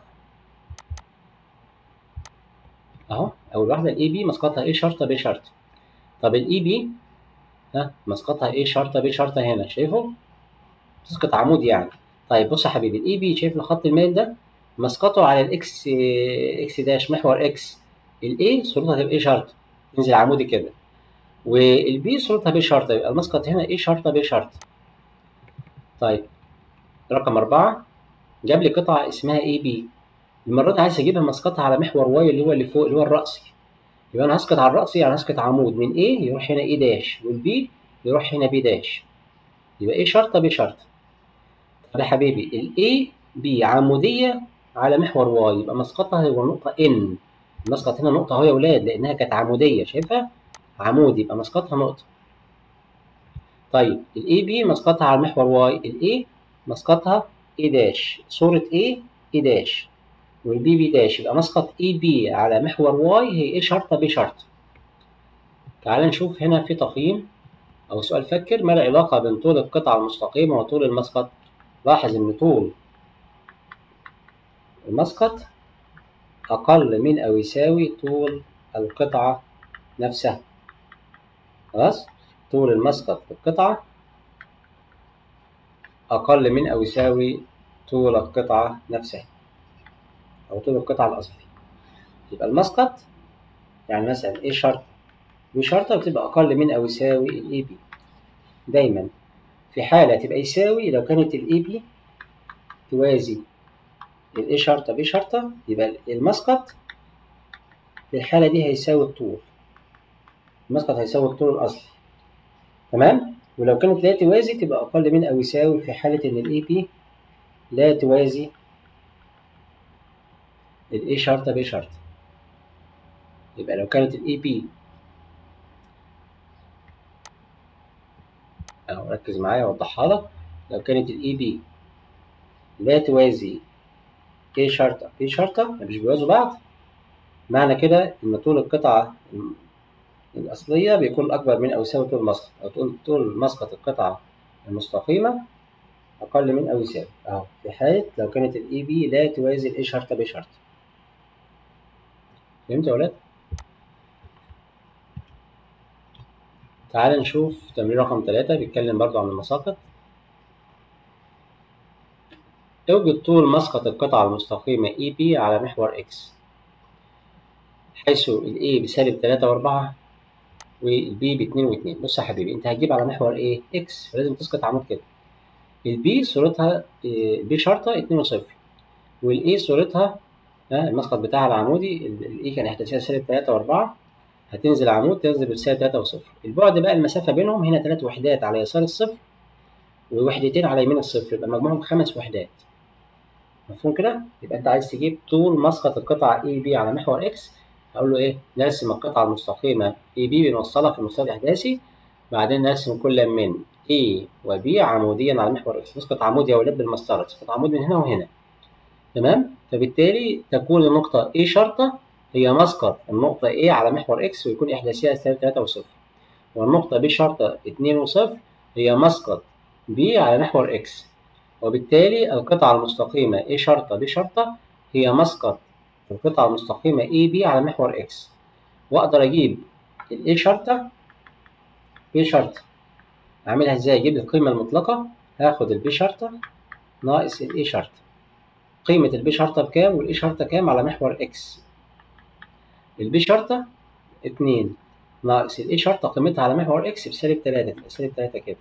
اهو اول واحده الاي بي مسقطها ايه شرطه ب شرطه طب الاي بي ها مسقطها ايه شرطه ب شرطه هنا شايفه تسقط عمود يعني طيب بص يا حبيبي الاي بي شايف الخط المايل ده مسقطه على الاكس اكس داش محور اكس الاي صورتها هتبقى ايه شرطه تنزل عمودي كده والبي صورتها ب شرطه يبقى المسقط هنا ايه شرطه ب شرطه طيب رقم أربعة جاب لي قطعة اسمها اي بي المرة دي عايز اجيبها مسقطها على محور واي اللي هو اللي فوق اللي هو الرأسي يبقى انا هسقط على الرأسي يعني هسقط عمود من A يروح هنا A داش والبي يروح هنا B داش يبقى A شرطة B شرطة طب يا حبيبي ال A B عمودية على محور واي يبقى مسقطها هو النقطة N المسقط هنا نقطة اهو يا ولاد لأنها كانت عمودية شايفها؟ عمود يبقى مسقطها نقطة طيب ال AB مسقطها على محور واي ال A مسقطها A داش صورة A A داش والبي بي داش يبقى مسقط اي بي على محور واي هي ايه شرطة بي شرطة تعال نشوف هنا في تقييم أو سؤال فكر ما العلاقة بين طول القطعة المستقيمة وطول المسقط؟ لاحظ إن طول المسقط أقل من أو يساوي طول القطعة نفسها خلاص؟ طول المسقط للقطعة أقل من أو يساوي طول القطعة نفسها أو طول القطعة الأصلي يبقى المسقط يعني مثلا A شرط B شرطة بتبقى أقل من أو يساوي ال AB دايما في حالة تبقى يساوي لو كانت ال AB توازي ال A شرطة B شرطة يبقى المسقط في الحالة دي هيساوي الطول المسقط هيساوي الطول الأصلي تمام ولو كانت لا توازي تبقى أقل من أو يساوي في حالة إن ال AB لا توازي ال A شرطة B شرطة يبقى لو كانت ال AB أهو ركز معايا أوضحها لك لو كانت ال AB لا توازي A شرطة B شرطة مش بيوازوا بعض معنى كده إن طول القطعة الأصلية بيكون أكبر من أو يساوي طول المسقط أو طول طول مسقط القطعة المستقيمة أقل من أو يساوي أهو في حالة لو كانت ال AB لا توازي ال A شرطة B شرطة فهمت يا ولاد؟ تعال نشوف تمرين رقم تلاتة بيتكلم برضو عن المساقط اوجد طول مسقط القطعة المستقيمة AB على محور X حيث ال A بسالب تلاتة وأربعة وال B باتنين واتنين بص يا حبيبي أنت هتجيب على محور إيه؟ X فلازم تسقط عمود كده ال B صورتها B شرطة اتنين وصفر وال A صورتها المسقط بتاعها العمودي ال A كان إحداثيها سالب تلاتة وأربعة هتنزل عمود تنزل بتساوي تلاتة وصفر البعد بقى المسافة بينهم هنا تلات وحدات على يسار الصفر ووحدتين على يمين الصفر يبقى مجموعهم خمس وحدات مفهوم كده؟ يبقى أنت عايز تجيب طول مسقط القطعة A B على محور X هقول له إيه؟ نرسم القطعة المستقيمة A B بنوصلها في المستوى الإحداثي بعدين نرسم كل من A و B عموديا على محور X نسقط عمود يا ولاد بالمسطرة تسقط عمود من هنا وهنا تمام؟ فبالتالي تكون النقطة A شرطة هي مسقط النقطة A على محور X ويكون إحداثيها سالب تلاتة وصفر والنقطة B شرطة اتنين وصفر هي مسقط B على محور X وبالتالي القطعة المستقيمة A شرطة B شرطة هي مسقط القطعة المستقيمة AB على محور X وأقدر أجيب ال A شرطة B شرطة أعملها إزاي؟ أجيب القيمة المطلقة هاخد ال B شرطة ناقص ال A شرطة قيمة ال B شرطة بكام وال A شرطة كام على محور X ال B شرطة اتنين ناقص ال A شرطة قيمتها على محور X بسالب تلاتة تبقى سالب تلاتة كده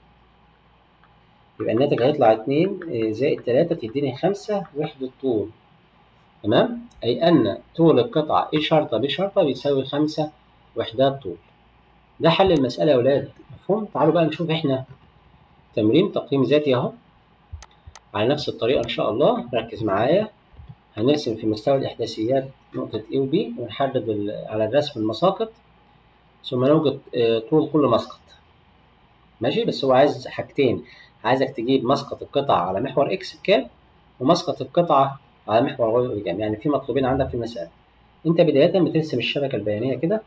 يبقى الناتج هيطلع اتنين زائد تلاتة تديني خمسة وحدة طول تمام أي أن طول القطعة A شرطة B شرطة بيساوي خمسة وحدات طول ده حل المسألة يا ولاد مفهوم تعالوا بقى نشوف إحنا تمرين تقييم ذاتي أهو على نفس الطريقة إن شاء الله ركز معايا هنرسم في مستوى الإحداثيات نقطة A و B ونحدد على الرسم المساقط ثم نوجد طول كل مسقط ماشي بس هو عايز حاجتين عايزك تجيب مسقط القطعة على محور إكس بكام ومسقط القطعة على محور واي بكام يعني في مطلوبين عندك في المسألة أنت بداية بترسم الشبكة البيانية كده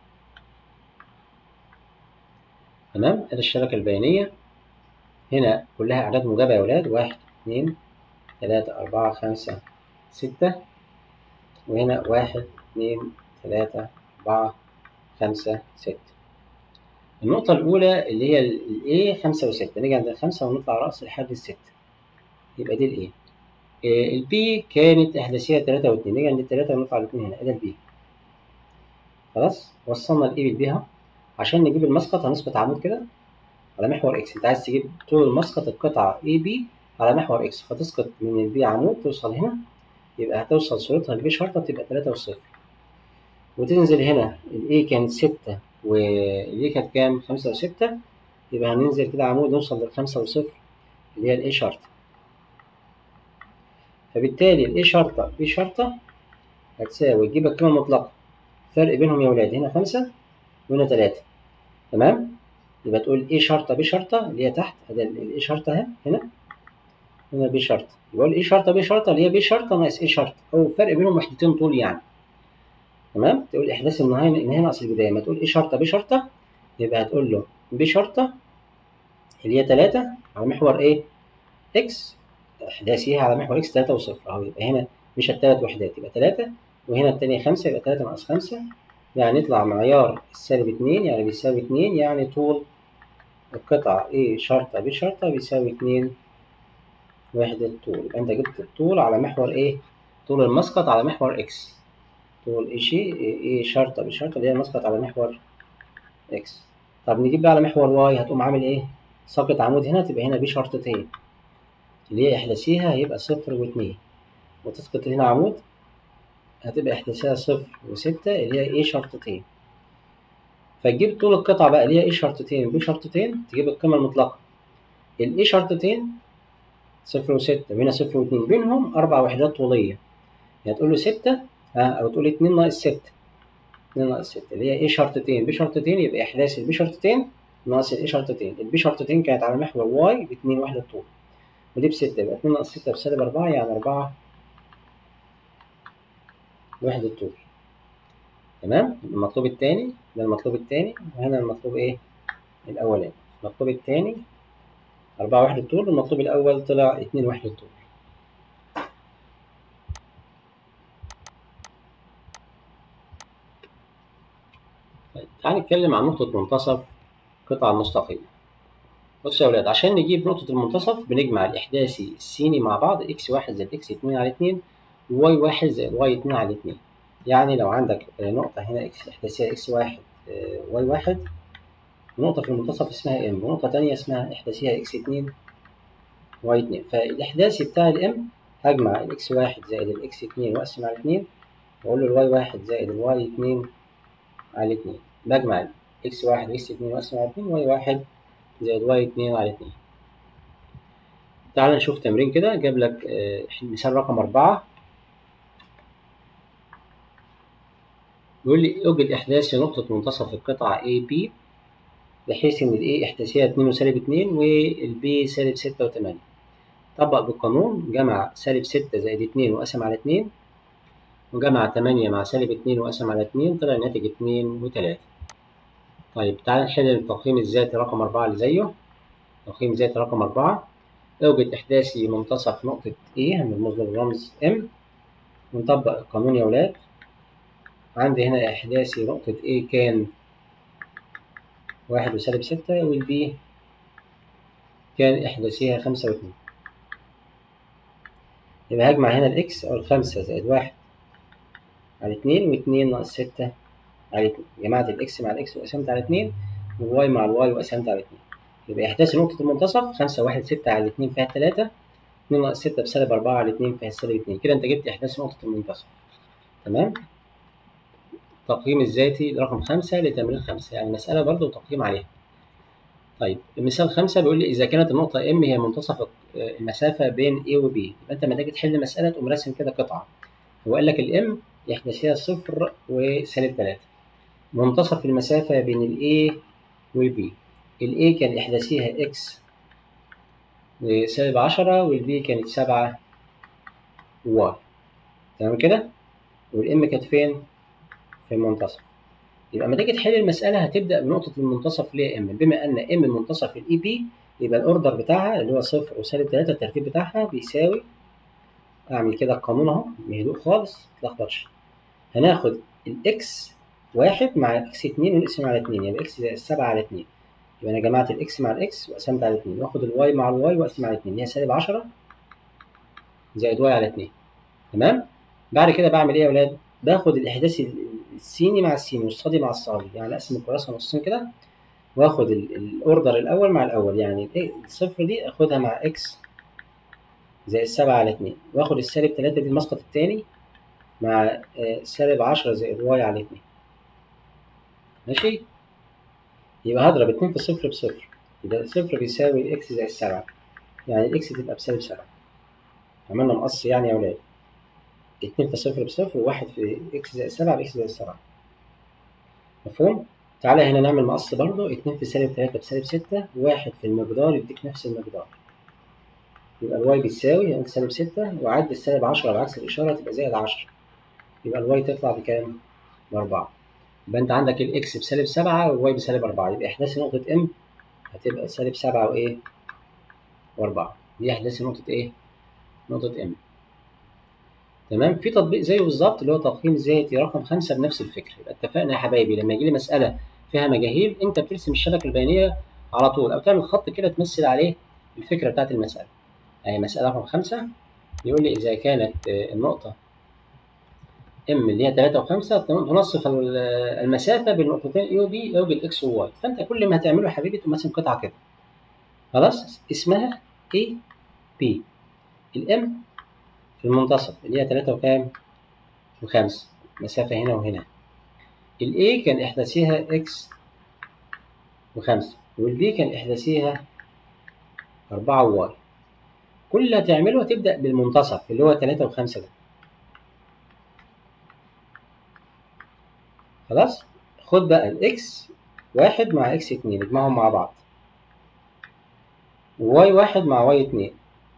تمام ادي الشبكة البيانية هنا كلها أعداد موجبة يا ولاد واحد اتنين تلاتة أربعة خمسة ستة وهنا واحد اتنين تلاتة أربعة خمسة ستة النقطة الأولى اللي هي ال A خمسة وستة نيجي عند الخمسة ونطلع رأس لحد الستة يبقى دي ال A ال B كانت إحداثية تلاتة واتنين نيجي عند التلاتة ونطلع الاتنين هنا ده ال B خلاص وصلنا ال A بال B أهو عشان نجيب المسقط هنسقط عمود كده على محور إكس أنت عايز تجيب طول المسقط القطعة A B على محور إكس فتسقط من ال B عمود توصل هنا يبقى هتوصل صورتها ل B شرطة تبقى تلاتة وصفر وتنزل هنا ال A كانت ستة وال A كانت كام؟ خمسة وستة يبقى هننزل كده عمود نوصل للخمسة وصفر اللي هي ال A شرطة فبالتالي ال A شرطة B شرطة هتساوي تجيب القيمة المطلقة الفرق بينهم يا ولاد هنا خمسة وهنا تلاتة تمام؟ يبقى تقول A شرطة B شرطة اللي هي تحت ادي ال A شرطة اهي هنا هنا B شرطة يبقى ال A شرطة B شرطة اللي هي B شرطة ناقص A شرطة هو الفرق بينهم وحدتين طول يعني تمام تقول احداث النهايه النهايه ناقص البدايه ما تقول ايه شرطه ب شرطه يبقى هتقول له ب شرطه اللي هي 3 على محور ايه اكس احداثيها على محور اكس 3 وصفر اهو يبقى هنا مش الثلاث وحدات يبقى 3 وهنا الثانيه 5 يبقى 3 ناقص 5 يعني يطلع معيار السالب 2 يعني بيساوي 2 يعني طول القطعة A شرطة B شرطة بيساوي 2 وحدة طول يبقى أنت جبت الطول على محور إيه؟ طول المسقط على محور X طول إيه شيء إيه شرطة B شرطة اللي هي المسقط على محور X طب نجيب بقى على محور Y هتقوم عامل إيه؟ ساقط عمود هنا تبقى هنا B شرطتين اللي هي إحداثيها هيبقى صفر واتنين وتسقط هنا عمود هتبقى إحداثيها صفر وستة اللي هي إيه شرطتين فتجيب طول القطعة بقى اللي هي إيه شرطتين B شرطتين تجيب القيمة المطلقة الإيه شرطتين صفر وستة وهنا صفر واتنين بينهم أربع وحدات طولية يعني تقول له ستة ها أو تقول اتنين ناقص ستة اتنين ناقص ستة اللي هي إيه شرطتين B شرطتين يبقى إحداث البي شرطتين ناقص الإيه شرطتين البي شرطتين كانت على محور واي باتنين وحدة طول ودي بستة يبقى اتنين ناقص ستة بسالب أربعة يعني أربعة وحدة طول تمام المطلوب التاني ده المطلوب التاني وهنا المطلوب ايه الاولاني المطلوب التاني أربعة وحدة طول المطلوب الأول طلع اتنين وحدة طول طيب تعال نتكلم عن نقطة منتصف قطعة مستقيمة بصوا يا ولاد عشان نجيب نقطة المنتصف بنجمع الإحداثي السيني مع بعض إكس واحد زائد إكس اتنين على اتنين وواي واحد زائد واي اتنين على اتنين يعني لو عندك نقطة هنا إكس إحداثية إكس واحد واي واحد نقطة في المنتصف اسمها إم ونقطة تانية اسمها إحداثيها إكس اتنين واي اتنين فالإحداثي بتاع الإم هجمع الإكس واحد زائد الإكس اتنين وأقسم على اتنين وأقول له الواي واحد زائد الواي اتنين على اتنين بجمع الإكس واحد وإكس اتنين وأقسم على اتنين واي واحد زائد واي اتنين على اتنين تعال نشوف تمرين كده جاب لك مثال رقم أربعة بيقول لي اوجد احداثي نقطة منتصف القطعة A B بحيث إن ال A إحداثيها اتنين وسالب اتنين وال B سالب ستة وتمانية طبق بالقانون جمع سالب ستة زائد اتنين وقسم على اتنين وجمع تمانية مع سالب اتنين وقسم على اتنين طلع الناتج اتنين وتلاتة طيب تعال نحل التقييم الذاتي رقم أربعة اللي زيه تقييم ذاتي رقم أربعة اوجد إحداثي منتصف نقطة A هنرمز له بالرمز M ونطبق القانون يا ولاد عندي هنا إحداثي نقطة A كان واحد وسالب ستة والبي كان إحداثيها خمسة واتنين يبقى هجمع هنا الإكس أو الخمسة زائد واحد على اتنين واتنين ناقص ستة على اتنين جمعت الإكس مع الإكس وقسمت على اتنين والواي مع الواي وقسمت على اتنين يبقى إحداث نقطة المنتصف خمسة واحد ستة على اتنين فيها تلاتة اتنين ناقص ستة بسالب أربعة على اتنين فيها سالب اتنين كده أنت جبت إحداث نقطة المنتصف تمام التقييم الذاتي رقم خمسة لتمرين خمسة يعني مسألة برضه وتقييم عليها طيب مثال خمسة بيقول لي إذا كانت النقطة M هي منتصف المسافة بين A و B يبقى أنت لما تيجي تحل مسألة تقوم راسم كده قطعة هو قال لك الإم إحداثيها صفر وسالب تلاتة منتصف المسافة بين ال A وال B ال A كان إحداثيها X وسالب عشرة وال B كانت سبعة Y تمام كده والإم كانت فين؟ في المنتصف يبقى لما تيجي تحل المسألة هتبدأ بنقطة المنتصف اللي هي ام بما ان ام منتصف الاي بي يبقى الاوردر بتاعها اللي هو صفر وسالب تلاتة الترتيب بتاعها بيساوي اعمل كده القانون اهو بهدوء خالص متلخبطش هناخد الاكس واحد مع الاكس اتنين ونقسم على اتنين يبقى اكس زائد سبعة على اتنين يبقى انا جمعت الاكس مع الاكس وقسمت على اتنين واخد الواي مع الواي واقسم على اتنين اللي هي سالب عشرة زائد واي على اتنين تمام بعد كده بعمل ايه يا ولاد باخد الاحداث السيني مع السيني والصادي مع الصادي يعني اقسم الكراسه نصين كده واخد الاوردر الاول مع الاول يعني الصفر دي اخدها مع اكس زائد سبعة على اتنين واخد السالب تلاتة دي المسقط التاني مع سالب عشرة زائد واي على اتنين ماشي يبقى هضرب اتنين في صفر بصفر يبقى الصفر بيساوي الاكس زائد سبعة يعني الاكس تبقى بسالب سبعة عملنا مقص يعني يا ولاد اتنين في صفر بصفر وواحد في اكس زائد سبعة باكس زائد سبعة مفهوم؟ تعالى هنا نعمل مقص برضه اتنين في سالب تلاتة بسالب ستة واحد في المقدار يديك نفس المقدار يبقى الواي بيساوي انت سالب ستة وعد السالب عشرة بعكس الإشارة تبقى زائد عشرة يبقى الواي تطلع بكام؟ بأربعة يبقى أنت عندك الإكس بسالب سبعة والواي بسالب أربعة يبقى إحداث نقطة إم هتبقى سالب سبعة وإيه وأربعة دي أحداث نقطة إيه نقطة M تمام في تطبيق زيه بالظبط اللي هو تقييم ذاتي رقم خمسة بنفس الفكرة يبقى اتفقنا يا حبايبي لما يجي لي مسألة فيها مجاهيل أنت بترسم الشبكة البيانية على طول أو تعمل خط كده تمثل عليه الفكرة بتاعت المسألة أهي مسألة رقم خمسة يقول لي إذا كانت النقطة M اللي هي 3 و5 تنصف المسافة بين نقطتين A و B يوجد X و Y فأنت كل ما هتعمله يا حبيبي تقوم راسم قطعة كده خلاص اسمها A B الام في المنتصف اللي هي 3 وكام و5 مسافة هنا وهنا ال A كان إحداثيها X و5 وال B كان إحداثيها 4 و Y كل اللي هتعمله هتبدأ بالمنتصف اللي هو 3 و5 ده خلاص خد بقى الإكس واحد مع إكس اتنين اجمعهم مع بعض وواي واحد مع واي اتنين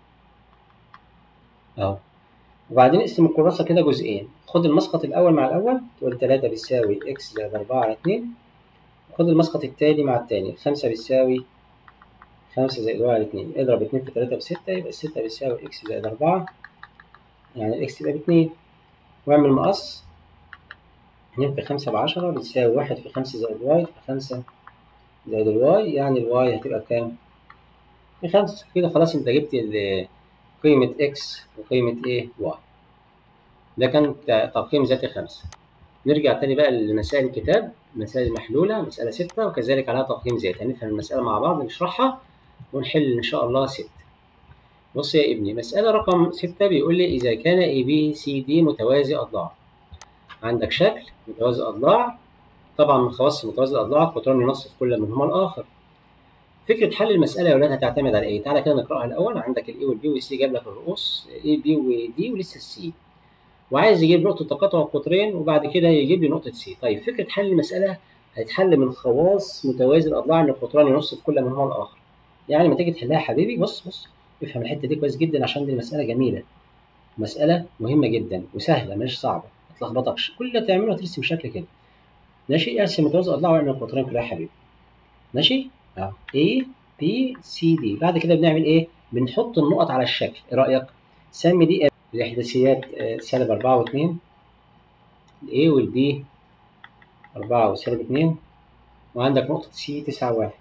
اهو وبعدين اقسم الكراسة كده جزئين خد المسقط الأول مع الأول تقول تلاتة بتساوي إكس زائد أربعة على اتنين خد المسقط التاني مع التاني خمسة بتساوي خمسة زائد واحد على اتنين اضرب اتنين في تلاتة بستة يبقى الستة بتساوي إكس زائد أربعة يعني الإكس يبقى باتنين واعمل مقص اتنين في خمسة بعشرة بتساوي واحد في خمسة زائد واي في خمسة زائد الواي يعني الواي هتبقى بكام؟ بخمسة كده خلاص انت جبت قيمة اكس وقيمة ايه واي ده كان تقييم ذاتي خمسة نرجع تاني بقى لمسائل الكتاب مسائل المحلولة مسألة ستة وكذلك عليها تقييم ذاتي هنفهم المسألة مع بعض نشرحها ونحل إن شاء الله ستة بص يا ابني مسألة رقم ستة بيقول لي إذا كان A B C D متوازي أضلاع عندك شكل متوازي أضلاع طبعا من خواص متوازي الأضلاع قطران ينصف كل منهما الآخر فكرة حل المسألة يا ولاد هتعتمد على إيه؟ تعالى كده نقرأها الأول عندك ال A وال B وال C جاب لك الرؤوس A B و D ولسه ال C وعايز يجيب نقطة تقاطع القطرين وبعد كده يجيب لي نقطة C طيب فكرة حل المسألة هتتحل من خواص متوازي الأضلاع إن القطران ينصف كل منهما الآخر يعني لما تيجي تحلها يا حبيبي بص بص افهم الحتة دي كويس جدا عشان دي مسألة جميلة مسألة مهمة جدا وسهلة مش صعبة ما تلخبطكش كل اللي تعمله هترسم شكل كده ماشي ارسم متوازي الأضلاع واعمل القطرين كلها يا حبيبي ماشي اه A B C D بعد كده بنعمل ايه؟ بنحط النقط على الشكل ايه رأيك؟ سمي دي الإحداثيات سالب أربعة واتنين ال A وال B أربعة وسالب اتنين وعندك نقطة C تسعة واحد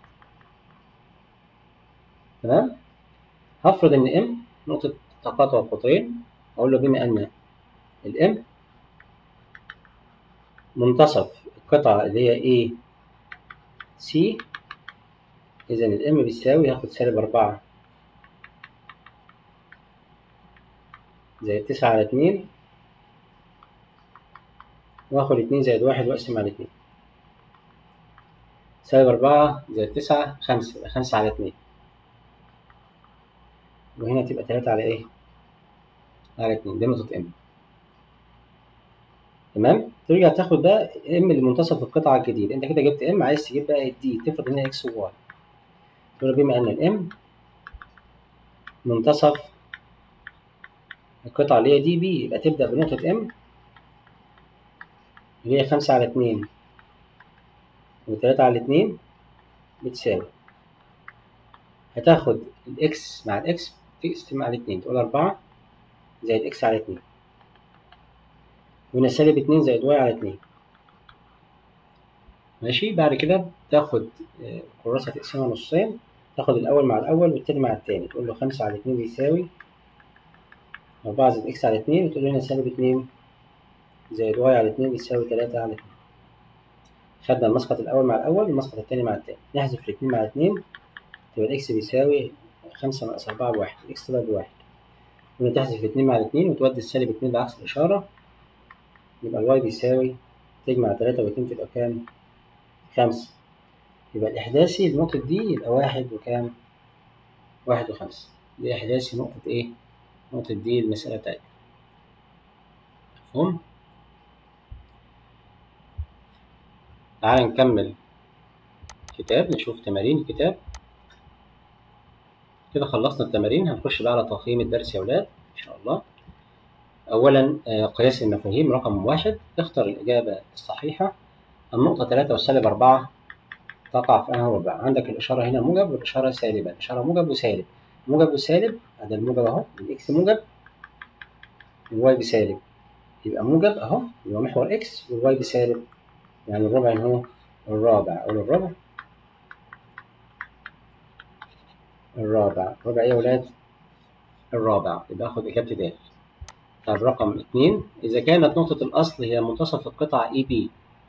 تمام؟ هفرض إن M نقطة تقاطع القطرين أقول له بما أن ال M منتصف القطعة اللي هي A C إذا الإم بيساوي هاخد سالب أربعة زائد تسعة على اتنين وآخد اتنين زائد واحد وأقسم على اتنين سالب أربعة زائد تسعة خمسة يبقى خمسة على اتنين وهنا تبقى تلاتة على إيه؟ على اتنين دي نقطة إم تمام ترجع تاخد بقى ام اللي منتصف القطعة الجديدة انت كده جبت ام عايز تجيب بقى الدي تفرض هنا اكس وواي تقول بما ان الام منتصف القطعة اللي هي دي بي يبقى تبدأ بنقطة ام اللي هي خمسة على اتنين وتلاتة على اتنين بتساوي هتاخد الاكس مع الاكس تقسم على اتنين تقول أربعة زائد اكس على اتنين وهنا سالب اتنين زائد واي على اتنين ماشي بعد كده تاخد الكراسة تقسمها نصين تاخد الأول مع الأول والتاني مع التاني تقول له خمسة على اتنين بيساوي أربعة زائد إكس على اتنين وتقول له هنا سالب اتنين زائد واي على اتنين بيساوي تلاتة على اتنين خدنا المسقط الأول مع الأول والمسقط التاني مع التاني نحذف الاتنين مع اتنين تبقى الإكس بيساوي خمسة ناقص أربعة بواحد الإكس تبقى بواحد هنا تحذف الاتنين مع الاتنين وتودي السالب اتنين بعكس الإشارة يبقى الواي بيساوي تجمع تلاتة واتنين تبقى كام؟ خمسة يبقى الإحداثي النقطة دي يبقى واحد وكام؟ واحد وخمسة دي إحداثي نقطة إيه؟ نقطة دي المسألة بتاعتنا مفهوم؟ تعال نكمل كتاب نشوف تمارين الكتاب كده خلصنا التمارين هنخش بقى على تقييم الدرس يا ولاد إن شاء الله أولا قياس المفاهيم رقم واحد اختر الإجابة الصحيحة النقطة تلاتة والسالب أربعة تقع في أنهي ربع عندك الإشارة هنا موجب والإشارة سالبة الإشارة موجب وسالب موجب وسالب هذا الموجب أهو الإكس موجب الواي بسالب يبقى موجب أهو يبقى محور إكس والواي بسالب يعني الربع هنا الرابع أو الربع الرابع الربع إيه يا ولاد؟ الرابع يبقى آخد إجابتي د طب رقم اتنين إذا كانت نقطة الأصل هي منتصف القطعة إي بي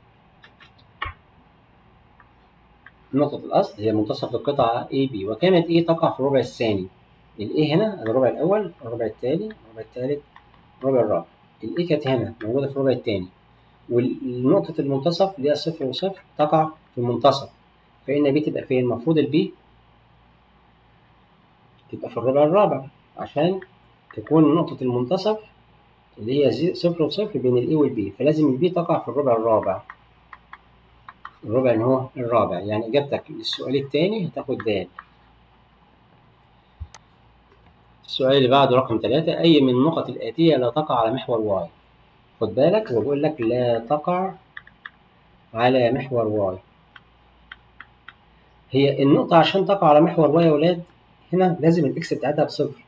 نقطة الأصل هي منتصف القطعة اي بي وكانت ايه تقع في الربع الثاني الاي هنا الربع الأول الربع الثاني الربع الثالث الربع الرابع الاي كانت هنا موجودة في الربع الثاني والنقطة المنتصف اللي هي صفر وصفر تقع في المنتصف فإن بي تبقى فين؟ المفروض البي تبقى في الربع الرابع عشان تكون نقطة المنتصف اللي هي صفر وصفر بين الاي والبي فلازم البي تقع في الربع الرابع الربع اللي هو الرابع يعني إجابتك للسؤال التاني هتاخد د السؤال اللي بعده رقم ثلاثة أي من النقط الآتية لا تقع على محور واي خد بالك هو بيقول لك لا تقع على محور واي هي النقطة عشان تقع على محور واي يا ولاد هنا لازم الإكس بتاعتها بصفر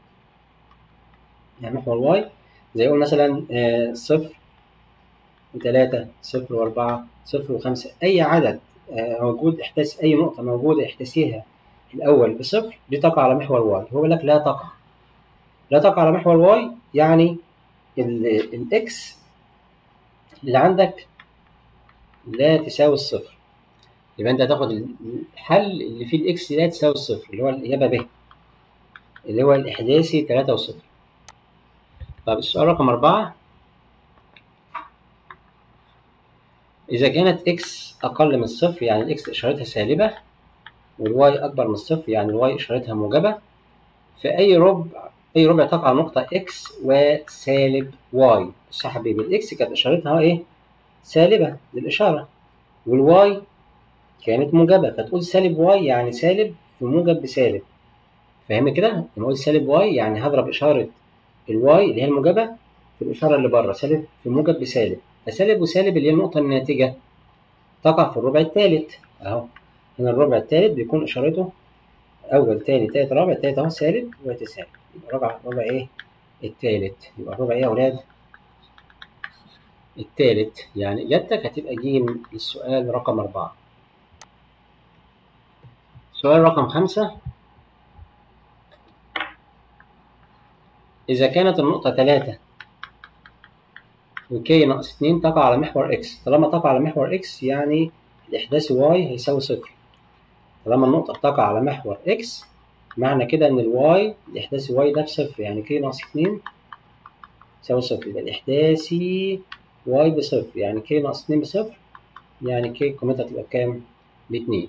يعني محور واي زي يقول مثلا آه صفر وثلاثة صفر وأربعة صفر وخمسة أي عدد موجود إحداث أي نقطة موجودة إحداثيها الأول بصفر دي تقع على محور واي هو لك لا تقع لا تقع على محور واي يعني الإكس اللي عندك لا تساوي الصفر يبقى أنت هتاخد الحل اللي فيه الإكس لا تساوي الصفر اللي هو الإجابة ب اللي هو الإحداثي تلاتة وصفر طب السؤال رقم أربعة إذا كانت إكس أقل من الصفر يعني الإكس إشارتها سالبة والواي أكبر من الصفر يعني الواي إشارتها موجبة في أي ربع أي ربع تقع نقطة إكس وسالب واي بص يا حبيبي الإكس كانت إشارتها إيه؟ سالبة للإشارة والواي كانت موجبة فتقول سالب واي يعني سالب في موجب بسالب فاهم كده؟ لما أقول سالب واي يعني هضرب إشارة الواي اللي هي الموجبة في الإشارة اللي بره سالب في موجب بسالب فسالب وسالب اللي هي النقطة الناتجة تقع في الربع الثالث أهو هنا الربع الثالث بيكون إشارته أول تاني تالت رابع تالت أهو سالب وتالت سالب يبقى ربع ربع إيه؟ التالت يبقى الربع إيه يا أولاد؟ التالت يعني إجابتك هتبقى جيم للسؤال رقم أربعة سؤال رقم خمسة إذا كانت النقطة تلاتة وكي ناقص اتنين تقع على محور إكس طالما تقع على محور إكس يعني الإحداث واي هيساوي صفر طالما النقطة بتقع على محور إكس معنى كده إن الواي الإحداثي واي ده بصفر يعني كي ناقص اتنين يساوي صفر يبقى الإحداثي واي بصفر يعني كي ناقص اتنين بصفر يعني كي قيمتها تبقى بكام؟ باتنين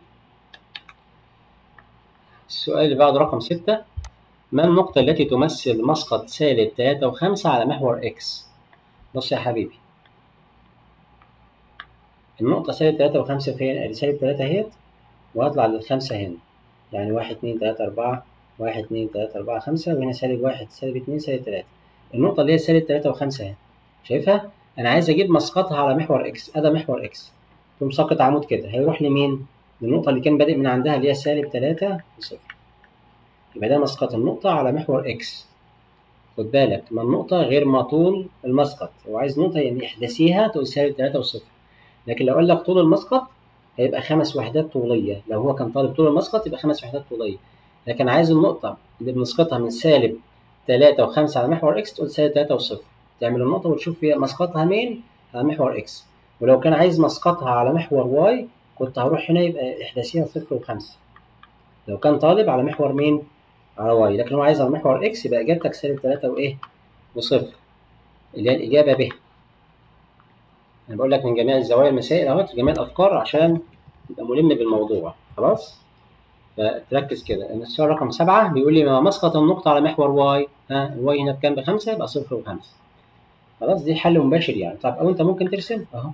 السؤال اللي بعده رقم ستة ما النقطة التي تمثل مسقط سالب تلاتة وخمسة على محور إكس؟ بص يا حبيبي النقطة سالب تلاتة وخمسة فين؟ أدي سالب تلاتة أهيت وهطلع للخمسة هنا يعني واحد اتنين تلاتة أربعة واحد اتنين تلاتة أربعة خمسة وهنا سالب واحد سالب اتنين سالب تلاتة النقطة اللي هي سالب تلاتة وخمسة اهي شايفها؟ أنا عايز أجيب مسقطها على محور إكس أدا محور إكس تقوم ساقط عمود كده هيروح لمين؟ للنقطة اللي كان بادئ من عندها اللي هي سالب تلاتة وصفر يبقى ده مسقط النقطة على محور إكس خد بالك ما النقطة غير ما طول المسقط هو عايز نقطة يعني احداثيها تقول سالب تلاتة وصفر لكن لو قال لك طول المسقط هيبقى خمس وحدات طولية لو هو كان طالب طول المسقط يبقى خمس وحدات طولية لكن عايز النقطة اللي بنسقطها من سالب تلاتة وخمسة على محور إكس تقول سالب تلاتة وصفر تعمل النقطة وتشوف هي مسقطها مين على محور إكس ولو كان عايز مسقطها على محور واي كنت هروح هنا يبقى إحداثيها صفر وخمسة لو كان طالب على محور مين؟ على واي لكن هو عايز على محور إكس يبقى إجابتك سالب تلاتة وإيه؟ وصفر اللي هي الإجابة ب أنا بقول لك من جميع الزوايا المسائل أهوت جميع الأفكار عشان تبقى ملم بالموضوع خلاص؟ فتركز كده إن السؤال رقم سبعة بيقول لي ما مسقط النقطة على محور واي ها الواي هنا بكام بخمسة يبقى صفر وخمسة خلاص دي حل مباشر يعني طب أو أنت ممكن ترسم أهو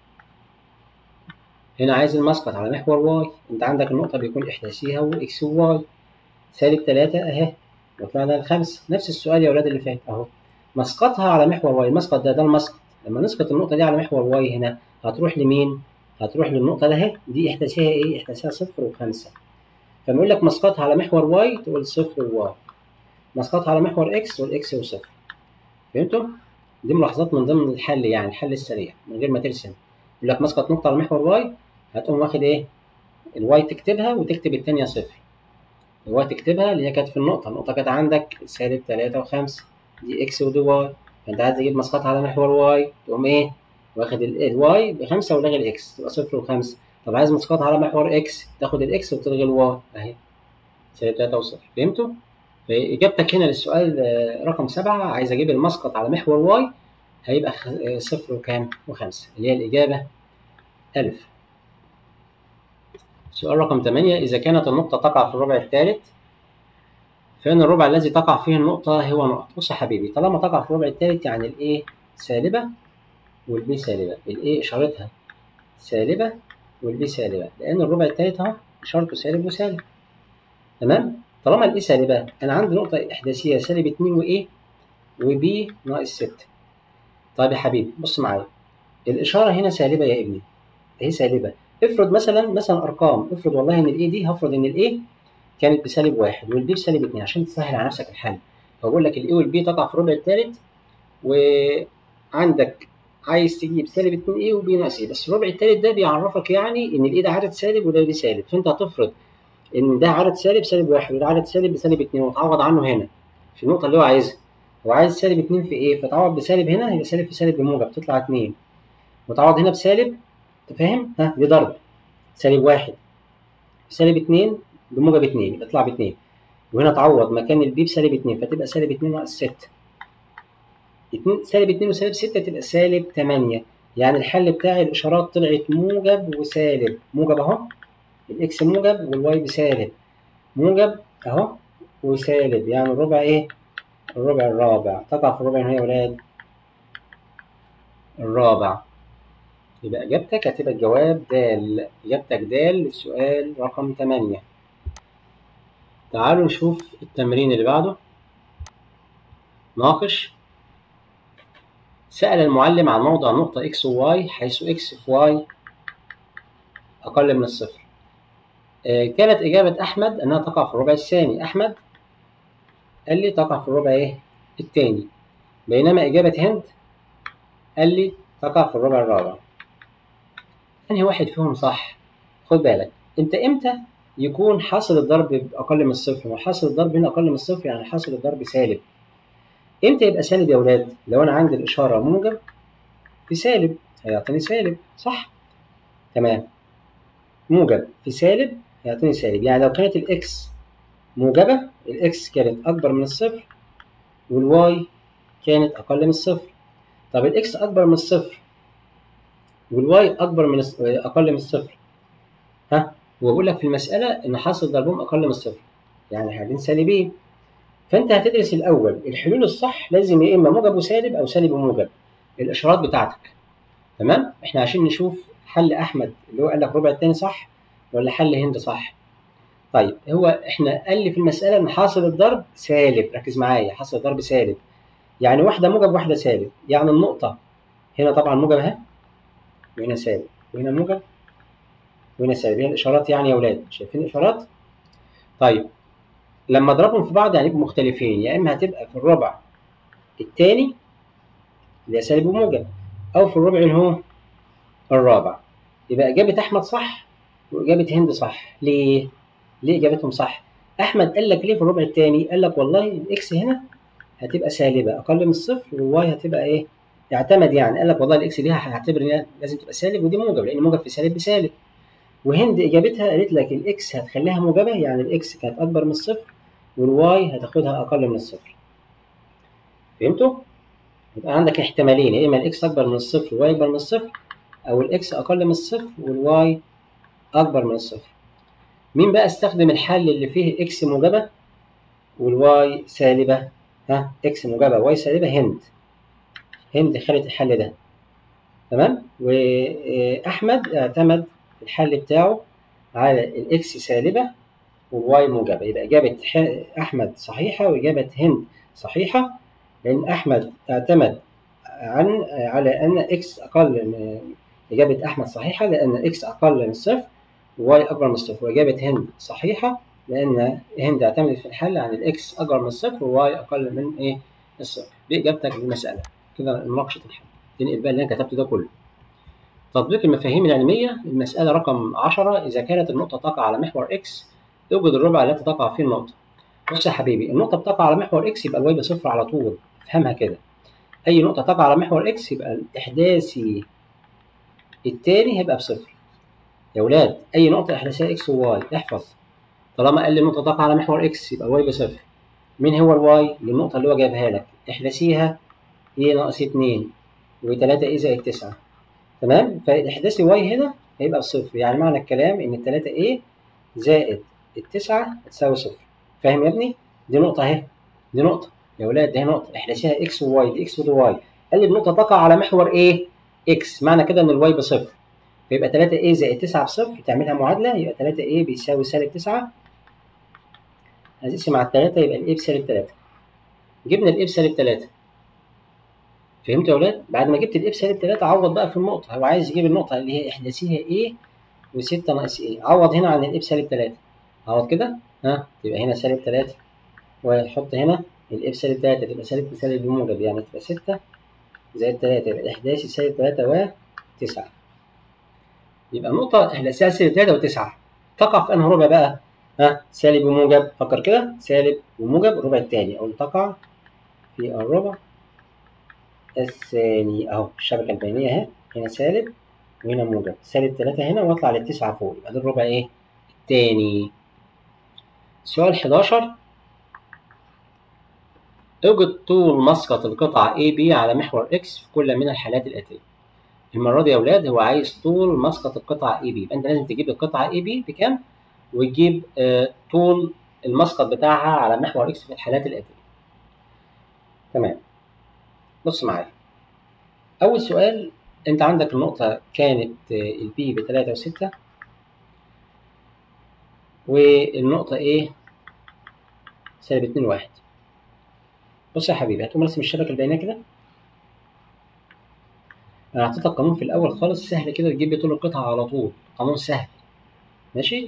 هنا عايز المسقط على محور واي أنت عندك النقطة بيكون إحداثيها وإكس وواي سالب تلاتة أهي وطلعنا الخمسة نفس السؤال يا ولاد اللي فات أهو مسقطها على محور واي المسقط ده ده المسقط لما نسقط النقطة دي على محور واي هنا هتروح لمين؟ هتروح للنقطة ده اهي دي إحداثية إيه؟ إحداثية صفر وخمسة فلما يقول لك مسقطها على محور واي تقول صفر وواي مسقطها على محور إكس تقول إكس وصفر فهمتوا؟ دي ملاحظات من ضمن الحل يعني الحل السريع من غير ما ترسم يقول لك مسقط نقطة على محور واي هتقوم واخد إيه؟ الواي تكتبها وتكتب التانية صفر الواي تكتبها اللي هي كانت في النقطة النقطة كانت عندك سالب تلاتة وخمسة دي إكس ودي واي فأنت عايز تجيب مسقطها على محور واي تقوم إيه؟ واخد الواي بخمسة ولغي الإكس تبقى صفر وخمسة طب عايز مسقطها على محور إكس تاخد الإكس وتلغي الواي أهي سالب تلاتة وصفر فهمتوا؟ فإجابتك هنا للسؤال رقم سبعة عايز أجيب المسقط على محور واي هيبقى صفر وكام؟ وخمسة اللي هي الإجابة ألف سؤال رقم 8 إذا كانت النقطة تقع في الربع الثالث فإن الربع الذي تقع فيه النقطة هو نقطة بص يا حبيبي طالما تقع في الربع الثالث يعني الإيه سالبة والبي سالبة الإيه إشارتها سالبة والبي سالبة لأن الربع الثالث أهو إشارته سالب وسالب تمام طالما الإيه سالبة أنا عندي نقطة إحداثية سالب 2 وإيه وبي ناقص 6 طيب يا حبيبي بص معايا الإشارة هنا سالبة يا ابني هي سالبة افرض مثلا مثلا ارقام افرض والله ان الاي دي هفرض ان الاي كانت بسالب واحد والبي بسالب اتنين عشان تسهل على نفسك الحل فبقول لك الاي والبي تقع في الربع الثالث وعندك عايز تجيب سالب 2 اي وبي ناقص اي بس الربع الثالث ده بيعرفك يعني ان الاي ده عدد سالب وده بي سالب فانت هتفرض ان ده عدد سالب سالب واحد وده عدد سالب بسالب 2 وتعوض عنه هنا في النقطه اللي هو عايزها هو عايز سالب 2 في ايه فتعوض بسالب هنا يبقى سالب في سالب بموجب تطلع 2 وتعوض هنا بسالب انت فاهم ها دي ضرب سالب واحد سالب اتنين بموجب اتنين يبقى يطلع باتنين وهنا تعوض مكان البي بسالب اتنين فتبقى سالب اتنين ناقص ستة اتنين سالب اتنين وسالب ستة تبقى سالب تمانية يعني الحل بتاعي الإشارات طلعت موجب وسالب موجب أهو الإكس موجب والواي بسالب موجب أهو وسالب يعني الربع إيه؟ الربع الرابع تقع في الربع هنا يا ولاد الرابع يبقى إجابتك هتبقى الجواب د إجابتك د للسؤال رقم 8 تعالوا نشوف التمرين اللي بعده ناقش سأل المعلم عن موضع نقطة x و y حيث x في y أقل من الصفر آه كانت إجابة أحمد أنها تقع في الربع الثاني أحمد قال لي تقع في الربع إيه؟ الثاني بينما إجابة هند قال لي تقع في الربع الرابع أنهي واحد فيهم صح خد بالك أنت إمتى يكون حاصل الضرب أقل من الصفر وحاصل الضرب هنا أقل من الصفر يعني حاصل الضرب سالب إمتى يبقى سالب يا ولاد لو أنا عندي الإشارة موجب في سالب هيعطيني سالب صح تمام موجب في سالب هيعطيني سالب يعني لو كانت الإكس موجبة الإكس كانت أكبر من الصفر والواي كانت أقل من الصفر طب الإكس أكبر من الصفر والواي اكبر من اقل من الصفر ها وبقول لك في المساله ان حاصل ضربهم اقل من الصفر يعني حاجتين سالبين فانت هتدرس الاول الحلول الصح لازم يا اما موجب وسالب او سالب وموجب الاشارات بتاعتك تمام احنا عشان نشوف حل احمد اللي هو قال لك ربع الثاني صح ولا حل هند صح طيب هو احنا قال لي في المساله ان حاصل الضرب سالب ركز معايا حاصل الضرب سالب يعني واحده موجب واحده سالب يعني النقطه هنا طبعا موجب اهي وهنا سالب وهنا موجب وهنا سالب هي الاشارات يعني يا اولاد شايفين الاشارات طيب لما اضربهم في بعض يعني يبقوا مختلفين يا اما هتبقى في الربع الثاني اللي هي سالب وموجب او في الربع اللي هو الرابع يبقى اجابه احمد صح واجابه هند صح ليه ليه اجابتهم صح احمد قال لك ليه في الربع الثاني قال لك والله الاكس هنا هتبقى سالبه اقل من الصفر والواي هتبقى ايه اعتمد يعني قال لك والله الاكس دي هعتبر انها لازم تبقى سالب ودي موجب لان موجب في سالب بسالب وهند اجابتها قالت لك الاكس هتخليها موجبه يعني الاكس كانت اكبر من الصفر والواي هتاخدها اقل من الصفر فهمتوا يبقى عندك احتمالين يا اما الاكس اكبر من الصفر والواي اكبر من الصفر او الاكس اقل من الصفر والواي اكبر من الصفر مين بقى استخدم الحل اللي فيه اكس موجبه والواي سالبه ها اكس موجبه واي سالبه هند هند خدت الحل ده تمام واحمد اعتمد الحل بتاعه على الاكس سالبه والواي موجبه يبقى اجابه احمد صحيحه واجابه هند صحيحه لان احمد اعتمد عن على ان اكس اقل من إجابة أحمد صحيحة لأن إكس أقل من صفر وواي أكبر من صفر وإجابة هند صحيحة لأن هند اعتمدت في الحل عن الإكس أكبر من صفر وواي أقل من إيه الصفر دي إجابتك للمسألة كده مناقشة الحل تنقل بقى اللي أنا كتبته ده كله تطبيق المفاهيم العلمية المسألة رقم 10 إذا كانت النقطة تقع على محور إكس اوجد الربع التي تقع فيه النقطة بص يا حبيبي النقطة بتقع على محور إكس يبقى الواي بصفر على طول افهمها كده أي نقطة تقع على محور إكس يبقى الإحداثي التاني هيبقى بصفر يا ولاد أي نقطة إحداثية إكس وواي احفظ طالما قال لي النقطة تقع على محور إكس يبقى الواي بصفر مين هو الواي؟ للنقطة اللي هو جايبها لك احداثيها إيه ناقص اتنين وتلاتة إيه زائد تسعة تمام فالإحداثي واي هنا هيبقى بصفر يعني معنى الكلام إن التلاتة إيه زائد التسعة هتساوي صفر فاهم يا ابني؟ دي نقطة أهي دي نقطة يا ولاد دي نقطة احداثيها إكس وواي دي إكس ودي واي قال لي النقطة تقع على محور إيه؟ إكس معنى كده إن الواي بصفر فيبقى 3 a زائد 9 بصفر تعملها معادلة يبقى 3 a بيساوي سالب 9 هنقسم على 3 يبقى ال a بسالب 3 جبنا ال a بسالب 3 فهمتوا يا ولاد؟ بعد ما جبت ال a بسالب 3 عوض بقى في النقطة هو عايز يجيب النقطة اللي هي إحداثيها a و6 ناقص a عوض هنا عن ال a بسالب 3 عوض كده ها تبقى هنا سالب 3 وحط هنا ال a بسالب 3 تبقى سالب في سالب بموجب يعني تبقى 6 زائد 3 يبقى الإحداثي سالب 3 و9 يبقى النقطة إحداثيها سالب 3 و9 تقع في أنهي ربع بقى؟ ها سالب وموجب فكر كده سالب وموجب الربع الثاني أو تقع في الربع الثاني أهو الشبكة البينية أهي هنا سالب وهنا موجب سالب 3 هنا وأطلع للتسعة فوق يبقى ده الربع إيه؟ الثاني سؤال 11 اوجد طول مسقط القطعة AB على محور X في كل من الحالات الآتية. المرة دي يا أولاد هو عايز طول مسقط القطعة AB، يبقى أنت لازم تجيب القطعة AB بكام؟ وتجيب آه طول المسقط بتاعها على محور X في الحالات الآتية. تمام. بص معايا. أول سؤال أنت عندك النقطة كانت آه البي بتلاتة وستة والنقطة إيه؟ سالب اتنين واحد. بص يا حبيبي هتقوم راسم الشبكه البينيه كده انا اعطيتك قانون في الاول خالص سهل كده تجيب لي طول القطعه على طول قانون سهل ماشي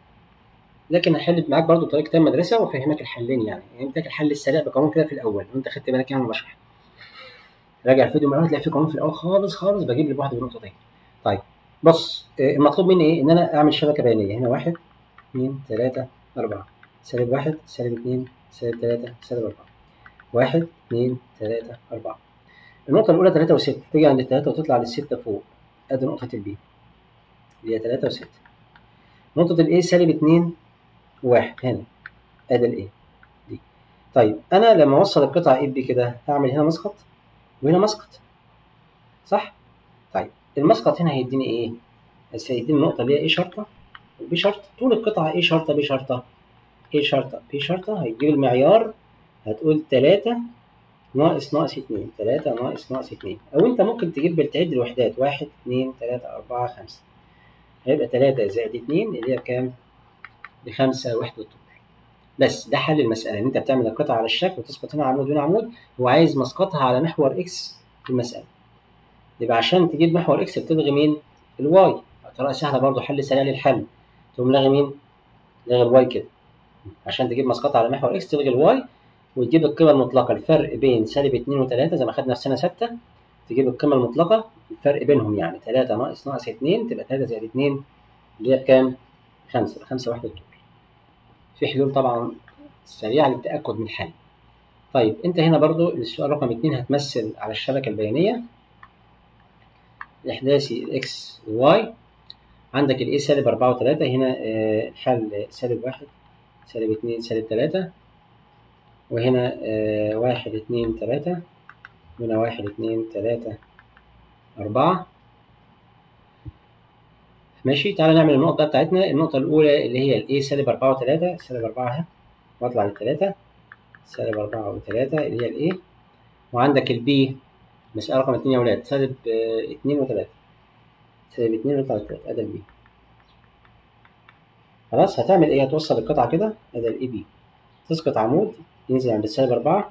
لكن هحل معاك برضو بطريقه كتاب مدرسه وافهمك الحلين يعني يعني اديك الحل السريع بقانون كده في الاول وانت خدت بالك يعني بشرح راجع الفيديو معايا هتلاقي في قانون في الاول خالص خالص بجيب لي لوحده بالنقطتين طيب بص المطلوب مني ايه ان انا اعمل شبكه بينيه هنا واحد اثنين ثلاثه اربعه سالب واحد سالب اثنين سالب ثلاثه سالب اربعه واحد اتنين تلاتة أربعة النقطة الأولى تلاتة وستة تيجي عند التلاتة وتطلع للستة فوق أدي نقطة البي اللي هي تلاتة وستة نقطة الإيه سالب اتنين وواحد هنا أدي الإيه دي طيب أنا لما أوصل القطعة إيه بي كده هعمل هنا مسقط وهنا مسقط صح؟ طيب المسقط هنا هيديني إيه؟ بس هيديني النقطة اللي هي إيه شرطة وبي شرطة طول القطعة إيه شرطة بي شرطة إيه شرطة بي شرطة هيجيب المعيار هتقول تلاتة ناقص ناقص اتنين تلاتة ناقص ناقص اتنين أو أنت ممكن تجيب بالتعد الوحدات واحد اتنين تلاتة أربعة خمسة هيبقى تلاتة زائد اتنين اللي هي بكام؟ بخمسة وحدة طول بس ده حل المسألة إن أنت بتعمل القطعة على الشكل وتسقط هنا عمود وهنا عمود هو عايز مسقطها على محور إكس في المسألة يبقى عشان تجيب محور إكس بتلغي مين؟ الواي طريقة سهلة برضه حل سريع للحل تقوم لاغي مين؟ لاغي الواي كده عشان تجيب مسقطها على محور إكس تلغي الواي وتجيب القيمة المطلقة الفرق بين سالب اتنين وتلاتة زي ما خدنا في سنة ستة تجيب القيمة المطلقة الفرق بينهم يعني تلاتة ناقص ناقص اتنين تبقى تلاتة زائد اتنين اللي هي بكام؟ خمسة خمسة وحدة طول في حلول طبعا سريعة للتأكد من الحل طيب انت هنا برضو السؤال رقم اتنين هتمثل على الشبكة البيانية الإحداثي الإكس والواي عندك الإيه سالب أربعة وتلاتة هنا الحل سالب واحد سالب اتنين سالب تلاتة وهنا آه واحد اتنين تلاتة هنا واحد اتنين تلاتة أربعة ماشي تعالى نعمل النقطة بتاعتنا النقطة الأولى اللي هي الإيه سالب أربعة وتلاتة سالب أربعة أهي وأطلع للتلاتة سالب أربعة وتلاتة اللي هي الإيه وعندك البي مسألة رقم اتنين يا ولاد سالب آه اتنين وتلاتة سالب اتنين ويطلع للتلاتة أدا البي خلاص هتعمل إيه هتوصل القطعة كده أدا الإي بي تسقط عمود ينزل عند السالب أربعة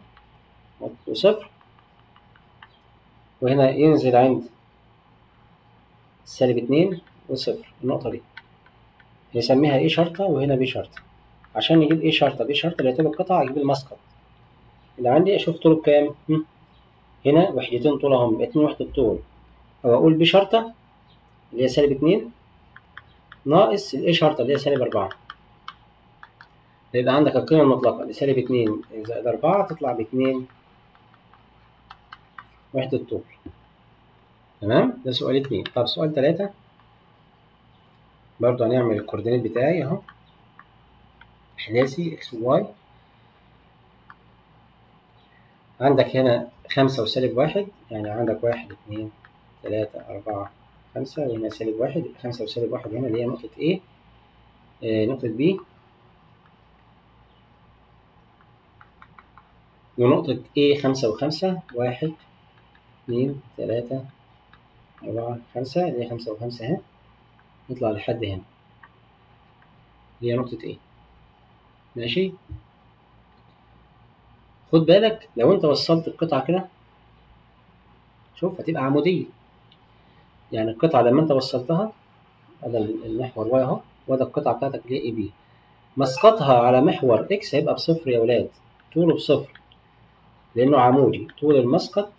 وصفر وهنا ينزل عند سالب اتنين وصفر النقطة دي نسميها ايه شرطة وهنا بي شرطة عشان نجيب ايه شرطة بي شرطة اللي هي طول القطعة اجيب المسقط اللي عندي اشوف طوله بكام هم؟ هنا وحدتين طولهم يبقى اتنين وحدة طول او اقول بي شرطة اللي هي سالب اتنين ناقص الايه شرطة اللي هي سالب أربعة يبقى عندك القيمة المطلقة لسالب اتنين زائد أربعة تطلع باتنين وحدة طول تمام ده سؤال اتنين طب سؤال تلاتة برضه هنعمل الكوردينيت بتاعي اهو احداثي اكس وواي عندك هنا خمسة وسالب واحد يعني عندك واحد اتنين تلاتة أربعة خمسة وهنا سالب واحد يبقى خمسة وسالب واحد هنا اللي هي نقطة A آه نقطة B ونقطة A خمسة وخمسة واحد اتنين تلاتة أربعة خمسة اللي هي خمسة وخمسة اهي نطلع لحد هنا اللي هي نقطة A ماشي خد بالك لو انت وصلت القطعة كده شوف هتبقى عمودية يعني القطعة لما انت وصلتها هذا المحور واي اهو وده القطعة بتاعتك اللي هي اي بي مسقطها على محور اكس هيبقى بصفر يا ولاد طوله بصفر لأنه عمودي طول المسقط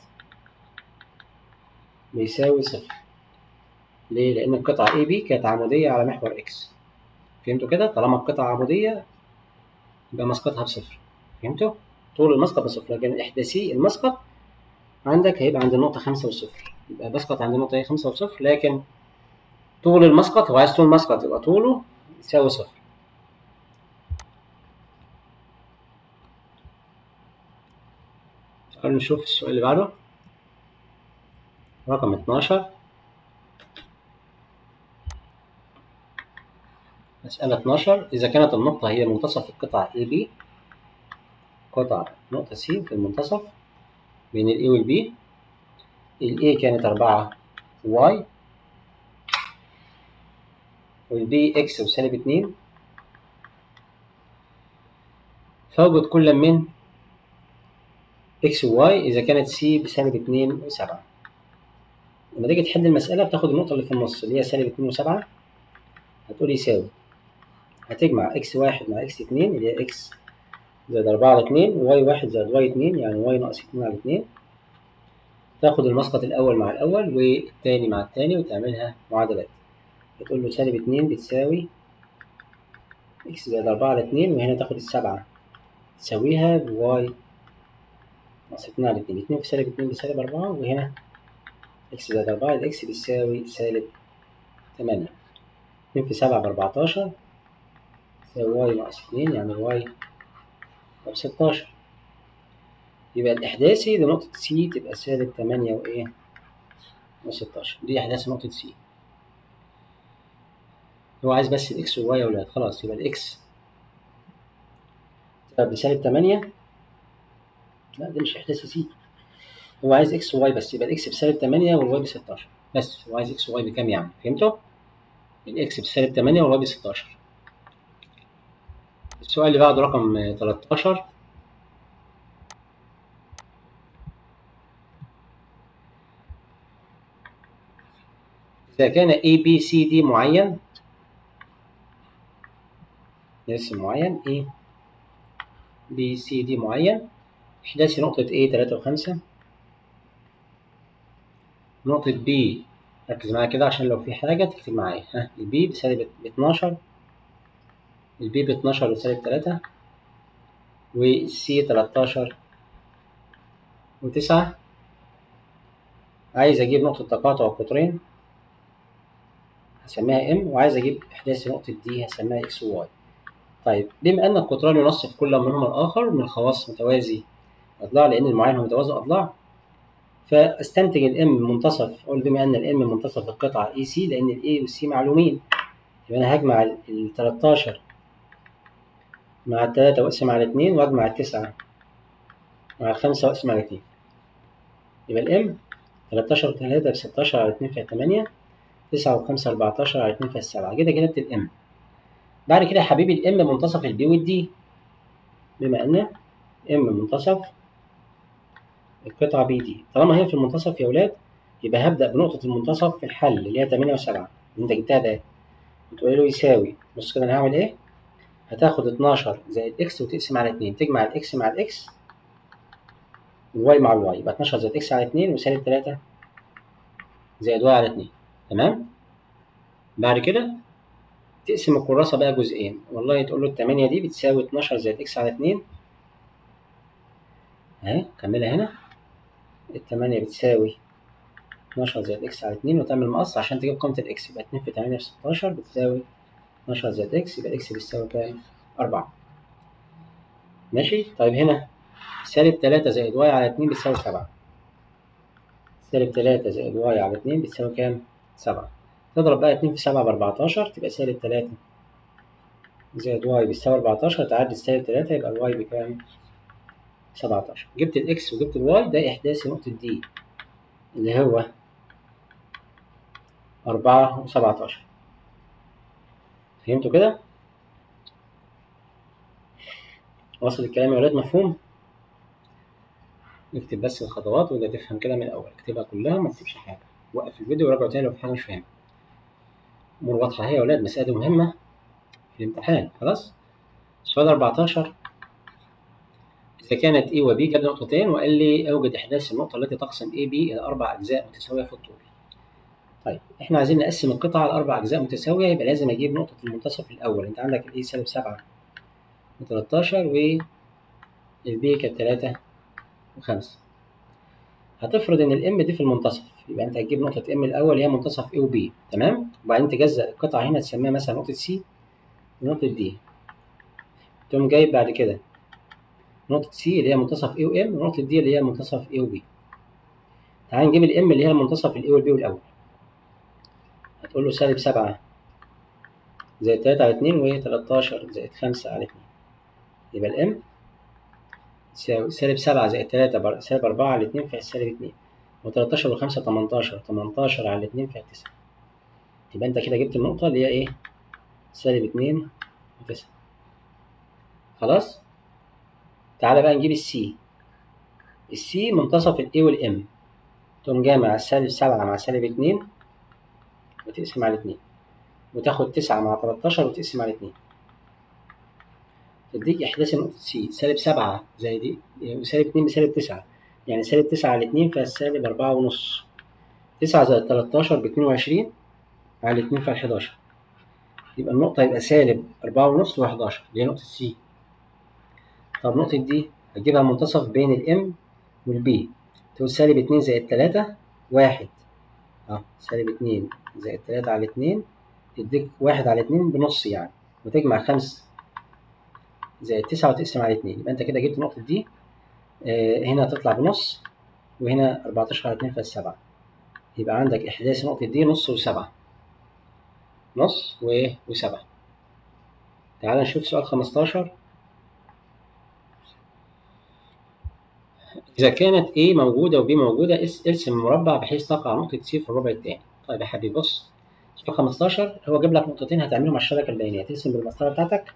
بيساوي صفر ليه؟ لأن القطعة اي بي كانت عمودية على محور اكس فهمتوا كده؟ طالما القطعة عمودية يبقى مسقطها بصفر فهمتوا؟ طول المسقط بصفر لكن إحداثي المسقط عندك هيبقى عند النقطة خمسة وصفر يبقى بسقط عند النقطة هي خمسة وصفر لكن طول المسقط هو عايز طول المسقط يبقى طوله يساوي صفر تعالوا نشوف السؤال اللي بعده رقم 12 مسألة 12 إذا كانت النقطة هي منتصف القطعة AB قطعة نقطة C في المنتصف بين ال A وال B ال A كانت أربعة Y وال B X وسالب اتنين فوجد كل من X و Y إذا كانت C بسالب اتنين وسبعة لما تيجي تحل المسألة بتاخد النقطة اللي في النص اللي هي سالب اتنين وسبعة هتقول يساوي هتجمع اكس واحد مع اكس اتنين اللي هي اكس زائد أربعة على اتنين واي واحد زائد واي اتنين يعني واي ناقص اتنين على اتنين تاخد المسقط الأول مع الأول والتاني مع التاني وتعملها معادلات هتقول له سالب اتنين بتساوي اكس زائد أربعة على اتنين وهنا تاخد السبعة تساويها بواي ناقص اتنين على اتنين اتنين في سالب اتنين بسالب أربعة وهنا اكس زائد أربعة الإكس بتساوي سالب تمانية اتنين في سبعة بأربعتاشر تساوي واي ناقص اتنين يعني واي بستاشر يبقى الإحداثي لنقطة سي تبقى سالب تمانية وإيه وستاشر دي إحداث نقطة سي هو عايز بس الإكس والواي يا ولاد خلاص يبقى الإكس تبقى بسالب تمانية لا ده مش إحداث سي هو عايز إكس وواي بس يبقى الإكس بسالب تمانية والواي بستاشر بس هو عايز إكس وواي بكام يعني فهمتوا؟ الإكس بسالب تمانية والواي بستاشر السؤال اللي بعده رقم 13 إذا كان A B C D معين نرسم معين A B C D معين إحداثي نقطة A تلاتة وخمسة نقطة B ركز معايا كده عشان لو في حاجة تكتب معايا ها ال B بسالب اتناشر البي باتناشر وسالب تلاتة والسي تلاتاشر وتسعة عايز أجيب نقطة تقاطع القطرين هسميها ام وعايز أجيب إحداث نقطة دي هسميها اكس وواي طيب بما أن القطران ينصف كل منهما الآخر من خواص متوازي أضلاع لأن المعين هو متوازي أضلاع فاستنتج الام منتصف أقول بما أن الام منتصف القطعة اي سي لأن الاي والسي معلومين يبقى أنا هجمع ال 13 مع التلاتة وأقسم على اتنين وأجمع التسعة مع الخمسة وأقسم على اتنين يبقى الإم تلاتاشر وتلاتة بستاشر على اتنين فيها تمانية تسعة وخمسة أربعتاشر على اتنين فيها السبعة كده كتبت الإم بعد كده يا حبيبي الإم منتصف البي والدي بما أن إم منتصف القطعة بي دي طالما هي في المنتصف يا ولاد يبقى هبدأ بنقطة المنتصف في الحل اللي هي 8 و7 اللي انت جبتها ده وتقول له يساوي بص كده انا هعمل ايه هتاخد 12 زائد اكس وتقسم على 2 تجمع الاكس مع الاكس والواي مع الواي يبقى 12 زائد اكس على 2 وسالب 3 زائد واي على 2 تمام بعد كده تقسم الكراسة بقى جزئين والله تقول له التمانية دي بتساوي 12 زائد اكس على 2 اهي كملها هنا التمانية بتساوي 12 زائد اكس على 2 وتعمل مقص عشان تجيب قيمة الاكس يبقى 2 في 8 في 16 بتساوي 12 زائد اكس يبقى اكس بتساوي كام؟ 4 ماشي طيب هنا سالب 3 زائد واي على 2 بتساوي 7 سالب 3 زائد واي على 2 بتساوي كام؟ 7 تضرب بقى 2 في 7 ب 14 تبقى سالب 3 زائد واي بيساوي 14 تعدي سالب 3 يبقى الواي بكام؟ 17 جبت الاكس وجبت الواي ده احداثي نقطة دي اللي هو 4 و17 فهمتوا كده؟ واصل الكلام يا ولاد مفهوم؟ اكتب بس الخطوات وده تفهم كده من الأول اكتبها كلها ما تكتبش حاجة وقف الفيديو وراجعه تاني لو في حاجة مش فاهمها أمور واضحة أهي يا ولاد مسألة دي مهمة في الامتحان خلاص؟ السؤال 14 إذا كانت A و B جاب نقطتين وقال لي أوجد إحداث النقطة التي تقسم AB إلى أربع أجزاء متساوية في الطول. طيب إحنا عايزين نقسم القطعة لأربع أجزاء متساوية يبقى لازم أجيب نقطة المنتصف الأول، أنت عندك ال A سالب سبعة وتلاتاشر وال B كانت تلاتة وخمسة. هتفرض إن ال M دي في المنتصف، يبقى أنت هتجيب نقطة M الأول هي منتصف A و B، تمام؟ وبعدين تجزأ القطعة هنا تسميها مثلا نقطة C ونقطة D. تقوم جايب بعد كده نقطة C اللي هي منتصف A و M ونقطة D اللي هي منتصف A و B. تعال نجيب ال M اللي هي منتصف ال A وال B والأول. هتقول له سالب سبعة زائد تلاتة على اتنين وهي تلاتاشر زائد خمسة على اتنين. يبقى ال M تساوي سالب سبعة زائد تلاتة بر... سالب أربعة على اتنين فيها سالب اتنين. وتلاتاشر وخمسة تمنتاشر تمنتاشر على اتنين فيها تسعة. يبقى أنت كده جبت النقطة اللي هي إيه؟ سالب اتنين وتسعة. خلاص؟ تعالى بقى نجيب السي السي منتصف الاي والام تقوم جامع سالب سبعة مع سالب اتنين وتقسم على اتنين وتاخد تسعة مع تلاتاشر وتقسم على اتنين تديك إحداث نقطة سي سالب سبعة زائد وسالب اتنين بسالب تسعة يعني سالب تسعة على اتنين فيها سالب أربعة ونص تسعة زائد تلاتاشر باتنين وعشرين على اتنين فيها حداشر يبقى النقطة يبقى سالب أربعة ونص وحداشر دي نقطة سي طب نقطة دي هتجيبها منتصف بين الام والبي تقول سالب اتنين زائد تلاتة واحد اه سالب اتنين زائد تلاتة على اتنين تديك واحد على اتنين بنص يعني وتجمع خمسة زائد تسعة وتقسم على اتنين يبقى انت كده جبت النقطة دي آه هنا هتطلع بنص وهنا أربعتاشر على اتنين فيها سبعة يبقى عندك إحداث نقطة دي نص وسبعة نص و... وسبعة تعال نشوف سؤال خمستاشر إذا كانت A موجودة و B موجودة ارسم مربع بحيث تقع نقطة C في الربع التاني. طيب يا حبيبي بص سؤال 15 هو جاب لك نقطتين هتعملهم على الشبكة البيانية ترسم بالمسطرة بتاعتك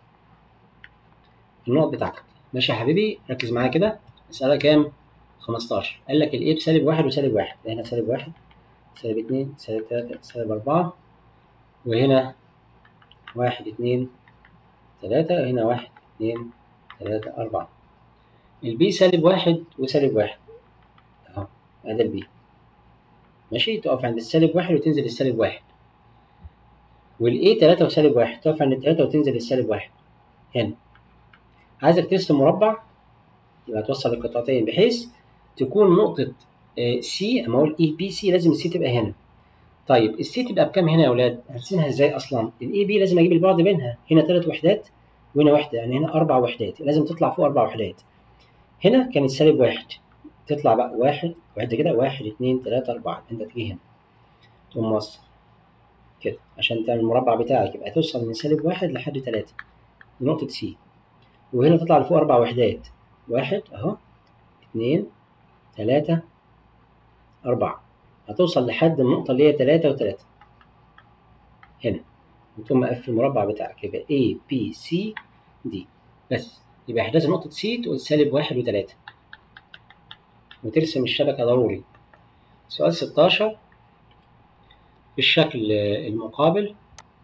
النقط بتاعتك. ماشي يا حبيبي ركز معايا كده مسألة كام؟ 15 قال لك ال A بسالب واحد وسالب واحد ده هنا سالب واحد سالب اتنين سالب تلاتة سالب أربعة وهنا واحد اتنين تلاتة وهنا واحد اتنين تلاتة أربعة. البي سالب واحد وسالب واحد اهو ادي البي ماشي تقف عند السالب واحد وتنزل السالب واحد والاي تلاتة وسالب واحد تقف عند التلاتة وتنزل السالب واحد هنا عايزك ترسم مربع يبقى توصل القطعتين بحيث تكون نقطة سي اما اقول اي بي سي لازم السي تبقى هنا طيب السي تبقى بكام هنا يا اولاد؟ هرسمها ازاي اصلا؟ الاي بي لازم اجيب البعد بينها هنا ثلاث وحدات وهنا واحدة يعني هنا أربع وحدات لازم تطلع فوق أربع وحدات هنا كانت سالب واحد تطلع بقى واحد واحد كده واحد اتنين تلاتة أربعة أنت تيجي هنا تقوم موصل كده عشان تعمل المربع بتاعك يبقى توصل من سالب واحد لحد تلاتة نقطة سي وهنا تطلع لفوق أربع وحدات واحد أهو اتنين تلاتة أربعة هتوصل لحد النقطة اللي هي تلاتة وتلاتة هنا وتقوم مقفل المربع بتاعك يبقى A B C D بس يبقى إحداث نقطة C تقول سالب واحد وتلاتة وترسم الشبكة ضروري سؤال 16 في الشكل المقابل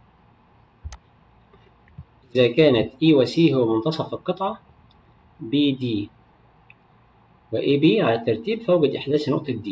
إذا كانت E و C هو منتصف القطعة BD و AB على الترتيب فوجد إحداث نقطة D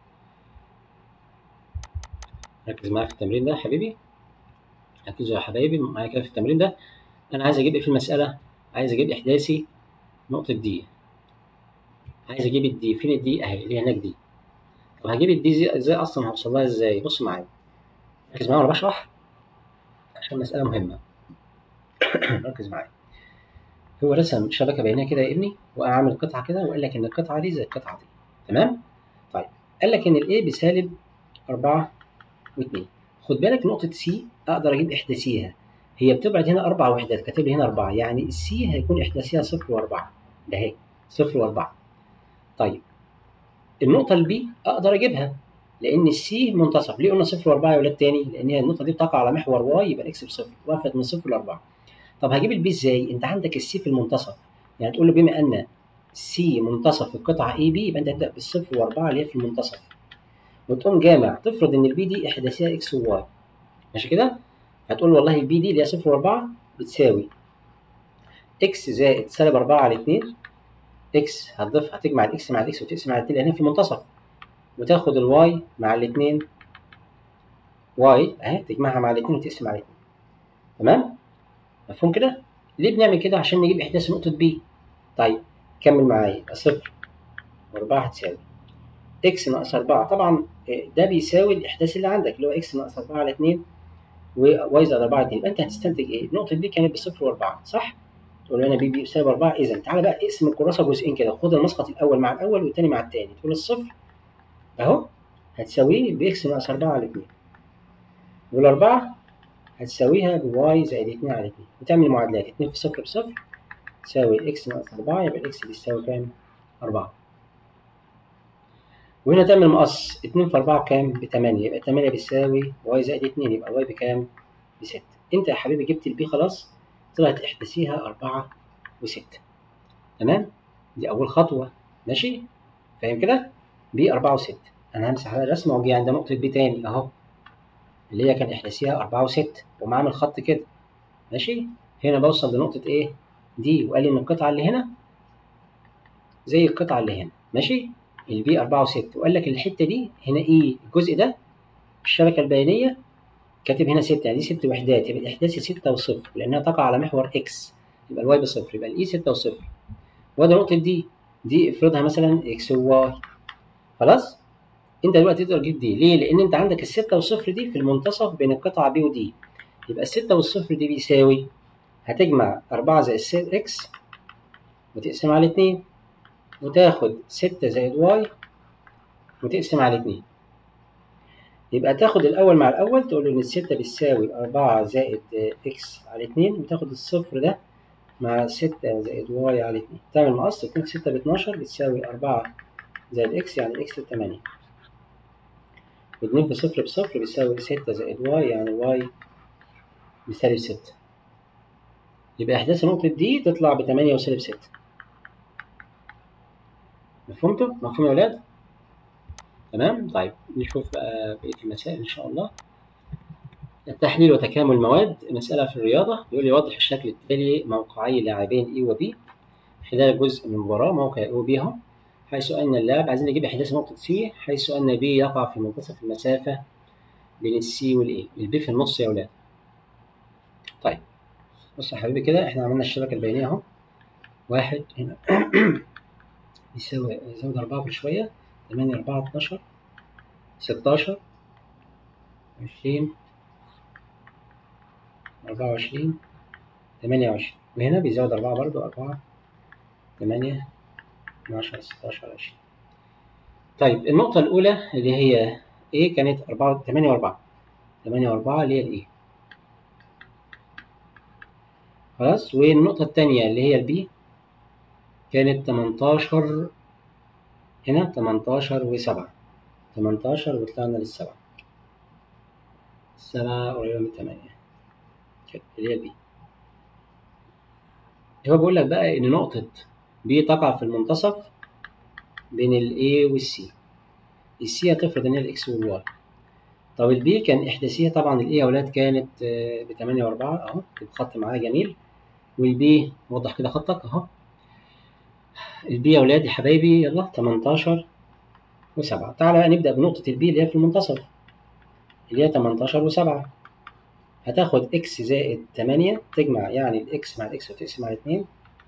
ركز معايا في التمرين ده يا حبيبي ركزوا يا حبايبي معايا كده في التمرين ده أنا عايز أجيب إيه في المسألة؟ عايز أجيب إحداثي نقطة D عايز أجيب الدي فين الدي أهي اللي هناك دي طب هجيب الدي إزاي أصلا هوصل لها إزاي؟ بص معايا ركز معايا وأنا بشرح عشان مسألة مهمة ركز معايا هو رسم شبكة بينية كده يا ابني وأعمل قطعة كده وقال لك إن القطعة دي زي القطعة دي تمام؟ طيب قال لك إن الإيه بسالب أربعة واتنين خد بالك نقطة سي أقدر أجيب إحداثيها هي بتبعد هنا أربع وحدات كاتب لي هنا أربعة يعني السي هيكون إحداثيها صفر وأربعة ده أهي صفر وأربعة طيب النقطة البي أقدر أجيبها لأن السي منتصف ليه قلنا صفر وأربعة يا ولاد تاني؟ لأن هي النقطة دي بتقع على محور واي يبقى الإكس بصفر وقفت من صفر لأربعة طب هجيب البي إزاي؟ أنت عندك السي في المنتصف يعني تقول له بما أن سي منتصف القطعة اي بي يبقى أنت هتبدأ بالصفر وأربعة اللي هي في المنتصف وتقوم جامع تفرض إن البي دي إحداثيها إكس وواي ماشي كده؟ هتقول والله البي دي اللي هي صفر وأربعة بتساوي إكس زائد سالب أربعة على اتنين اكس هتضيف هتجمع الاكس مع الاكس وتقسم على الاتنين لان في المنتصف وتاخد الواي مع الاتنين واي اهي تجمعها مع الاتنين وتقسم على الاتنين تمام مفهوم كده ليه بنعمل كده عشان نجيب احداث نقطه بي طيب كمل معايا صفر واربعة هتساوي اكس ناقص أربعة طبعا ده بيساوي الاحداث اللي عندك اللي هو اكس ناقص أربعة على اتنين وواي زائد أربعة على اتنين يبقى انت هتستنتج ايه النقطه دي كانت بصفر واربعة صح تقول له هنا بي بي بسالب 4 اذا تعالى بقى اقسم الكراسه جزئين كده خد المسقط الاول مع الاول والثاني مع الثاني تقول الصفر اهو هتساويه باكس ناقص 4 على 2 والاربعه هتساويها بواي زائد 2 على 2 وتعمل معادلات 2 في صفر بصفر تساوي اكس ناقص 4 يبقى الاكس بيساوي كام؟ 4 وهنا تعمل مقص 2 في 4 كام؟ ب 8 يبقى 8 بيساوي واي زائد 2 يبقى واي بكام؟ ب 6 انت يا حبيبي جبت البي خلاص طلعت احداثيها أربعة وستة تمام دي أول خطوة ماشي فاهم كده بي أربعة وستة أنا همسح على الرسمة وأجي عند نقطة بي تاني أهو اللي هي كان إحداثيها أربعة وستة وأقوم عامل خط كده ماشي هنا بوصل لنقطة إيه دي وقال لي إن القطعة اللي هنا زي القطعة اللي هنا ماشي البي أربعة وستة وقال لك الحتة دي هنا إيه الجزء ده الشبكة البيانية كاتب هنا 6 يعني دي 6 وحدات يبقى الاحداثي 6 وصفر لانها تقع على محور اكس يبقى الواي بصفر يبقى الاي 6 وصفر وده نقطة دي دي افرضها مثلا اكس وواي خلاص انت دلوقتي تقدر تجيب دي ليه؟ لان انت عندك الستة والصفر دي في المنتصف بين القطعة بي ودي يبقى الستة والصفر دي بيساوي هتجمع 4 زائد 6 اكس وتقسم على 2 وتاخد 6 زائد واي وتقسم على 2 يبقى تاخد الأول مع الأول تقول له إن الستة بتساوي أربعة زائد إكس على اتنين وتاخد الصفر ده مع ستة زائد واي على اتنين تعمل مقص اتنين في ستة باتناشر بتساوي أربعة زائد إكس يعني إكس بتمانية واتنين في صفر بصفر بيساوي ستة زائد واي يعني واي بسالب ستة يبقى إحداث النقطة دي تطلع بتمانية وسالب ستة مفهومتوا؟ مفهوم يا ولاد؟ تمام طيب نشوف بقى بقية المسائل إن شاء الله التحليل وتكامل المواد مسألة في الرياضة بيقول لي وضح الشكل التالي موقعي لاعبين A و B خلال جزء من المباراة موقع A و B اهو حيث أن اللاعب عايزين نجيب إحداث نقطة C حيث أن B يقع في منتصف المسافة بين السي والإيه البي في النص يا ولاد طيب بص يا حبيبي كده احنا عملنا الشبكة البيانية اهو واحد هنا يساوي يزود أربعة كل شوية تمانية أربعة اتناشر ستاشر عشرين أربعة وعشرين تمانية وعشرين وهنا بيزود أربعة برضو أربعة تمانية اتناشر ستاشر عشرين طيب النقطة الأولى اللي هي إيه كانت أربعة تمانية وأربعة تمانية وأربعة اللي هي الإيه خلاص والنقطة التانية اللي هي البي كانت تمنتاشر هنا تمنتاشر وسبعة تمنتاشر وطلعنا للسبعة السبعة قريبة من تمانية كده اللي هي البي هو بيقول لك بقى إن نقطة بي تقع في المنتصف بين ال A وال C السي هتفرض ان هي الاكس والواي طب البي كان احداثيها طبعا الاي يا اولاد كانت ب 8 و4 اهو الخط معايا جميل والبي وضح كده خطك اهو البي يا ولاد يا حبايبي يلا 18 و7 تعالى بقى نبدا بنقطه البي اللي هي في المنتصف اللي هي 18 و7 هتاخد اكس زائد 8 تجمع يعني الاكس مع الاكس وتقسم على 2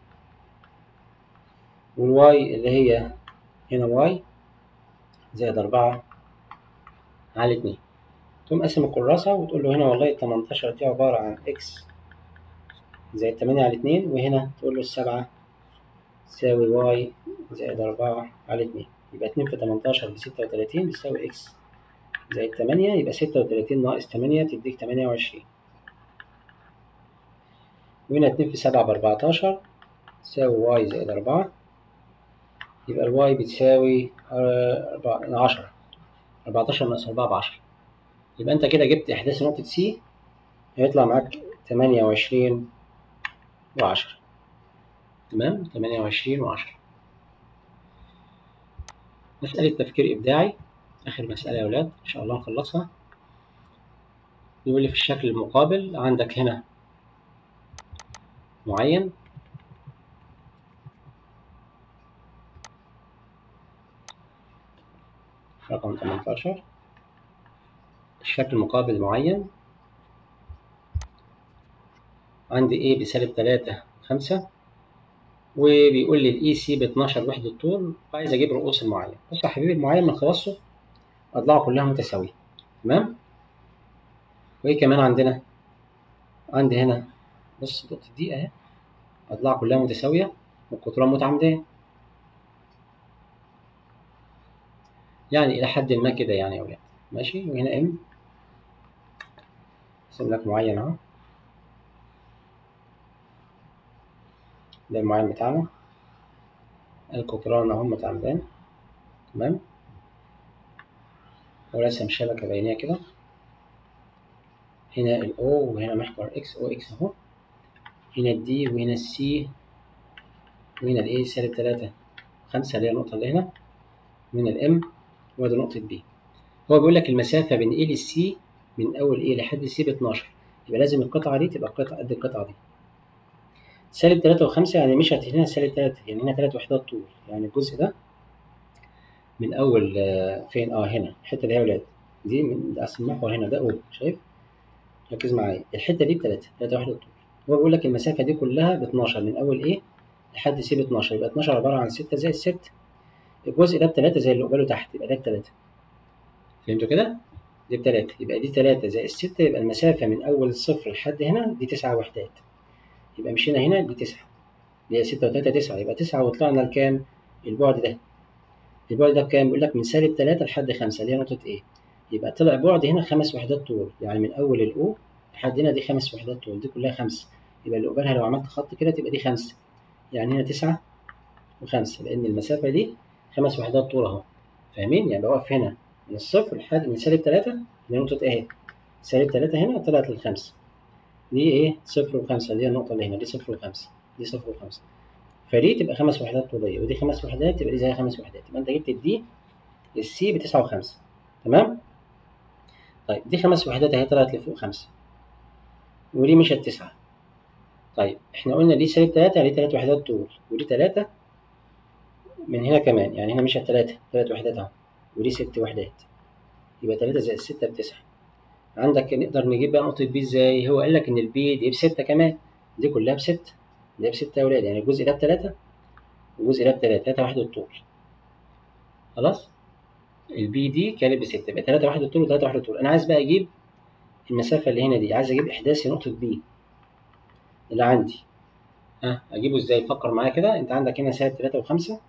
والواي اللي هي هنا واي زائد 4 على 2 تقوم قاسم الكراسة وتقول له هنا والله ال 18 دي عبارة عن اكس زائد 8 على 2 وهنا تقول له السبعة تساوي واي زائد 4 على 2 يبقى 2 في 18 ب 36 بتساوي اكس زائد 8 يبقى 36 ناقص 8 تديك 28 وهنا 2 في 7 ب 14 تساوي واي زائد 4 يبقى الواي بتساوي 10 14 ناقص 4 ب 10 يبقى انت كده جبت احداث نقطة سي هيطلع معاك 28 و10 تمام 28 و10 مسألة تفكير إبداعي آخر مسألة يا ولاد إن شاء الله نخلصها يقول لي في الشكل المقابل عندك هنا معين رقم 18 الشكل المقابل معين عندي A بسالب 3 5 وبيقول لي الاي سي ب 12 وحدة طول وعايز اجيب رؤوس المعين بص يا حبيبي المعين من خواصه اضلاعه كلها متساوية تمام وايه كمان عندنا عندي هنا بص نقطة دي اهي اضلاع كلها متساوية والقطران متعامدية يعني الى حد ما كده يعني يا ولاد ماشي وهنا ام ارسم لك معين اهو ده المعين بتاعنا القطران اهو متعامدين تمام ورسم شبكة بينية كده هنا ال O وهنا محور X O X أهو هنا ال D وهنا ال C وهنا ال A سالب تلاتة خمسة اللي هي النقطة اللي هنا وهنا ال M وادي نقطة B هو بيقول لك المسافة بين A لل C من أول A لحد C ب 12 يبقى لازم القطعة دي تبقى قطعة قد القطعة دي سالب تلاتة وخمسة يعني مشت هنا سالب تلاتة يعني هنا تلات وحدات طول يعني الجزء ده من أول فين اه هنا الحتة اللي هي ولاد دي من ده أصل المحور هنا ده أو شايف ركز معايا الحتة دي بتلاتة تلاتة وحدة طول هو بيقول لك المسافة دي كلها ب 12 من أول إيه لحد سي ب 12 يبقى 12 عبارة عن 6 زائد 6 الجزء ده بتلاتة زي اللي قباله تحت يبقى ده بتلاتة فهمتوا كده؟ دي بتلاتة يبقى دي تلاتة زائد 6 يبقى المسافة من أول الصفر لحد هنا دي تسعة وحدات يبقى مشينا هنا دي تسعة اللي هي ستة وتلاتة تسعة يبقى تسعة وطلعنا لكام؟ البعد ده البعد ده بكام؟ بيقول لك من سالب تلاتة لحد خمسة اللي هي نقطة إيه؟ يبقى طلع بعد هنا خمس وحدات طول يعني من أول الأو لحد هنا دي خمس وحدات طول دي كلها خمسة يبقى اللي قبالها لو عملت خط كده تبقى دي خمسة يعني هنا تسعة وخمسة لأن المسافة دي خمس وحدات طول أهو فاهمين؟ يعني بوقف هنا من الصفر لحد من سالب تلاتة اللي هي نقطة إيه؟ سالب تلاتة هنا طلعت للخمسة دي إيه؟ صفر وخمسة اللي هي النقطة اللي هنا دي صفر وخمسة دي صفر وخمسة فدي تبقى خمس وحدات طولية ودي خمس وحدات تبقى دي زي خمس وحدات يبقى أنت جبت الدي السي بتسعة وخمسة تمام؟ طيب دي خمس وحدات اهي طلعت لفوق خمسة ودي مشت تسعة طيب احنا قلنا دي سالب تلاتة يعني تلات وحدات طول ودي تلاتة من هنا كمان يعني هنا مشت تلاتة تلات وحدات اهو ودي ست وحدات يبقى تلاتة زائد ستة بتسعة عندك نقدر نجيب بقى نقطة بي ازاي هو قال لك ان البي دي بستة كمان دي كلها بستة دي بستة يا ولاد يعني الجزء ده بتلاتة والجزء ده بتلاتة تلاتة وحدة طول خلاص البي دي كانت بستة يبقى تلاتة واحدة طول وتلاتة واحدة طول أنا عايز بقى أجيب المسافة اللي هنا دي عايز أجيب إحداث نقطة بي اللي عندي ها أجيبه إزاي فكر معايا كده أنت عندك هنا سالب تلاتة وخمسة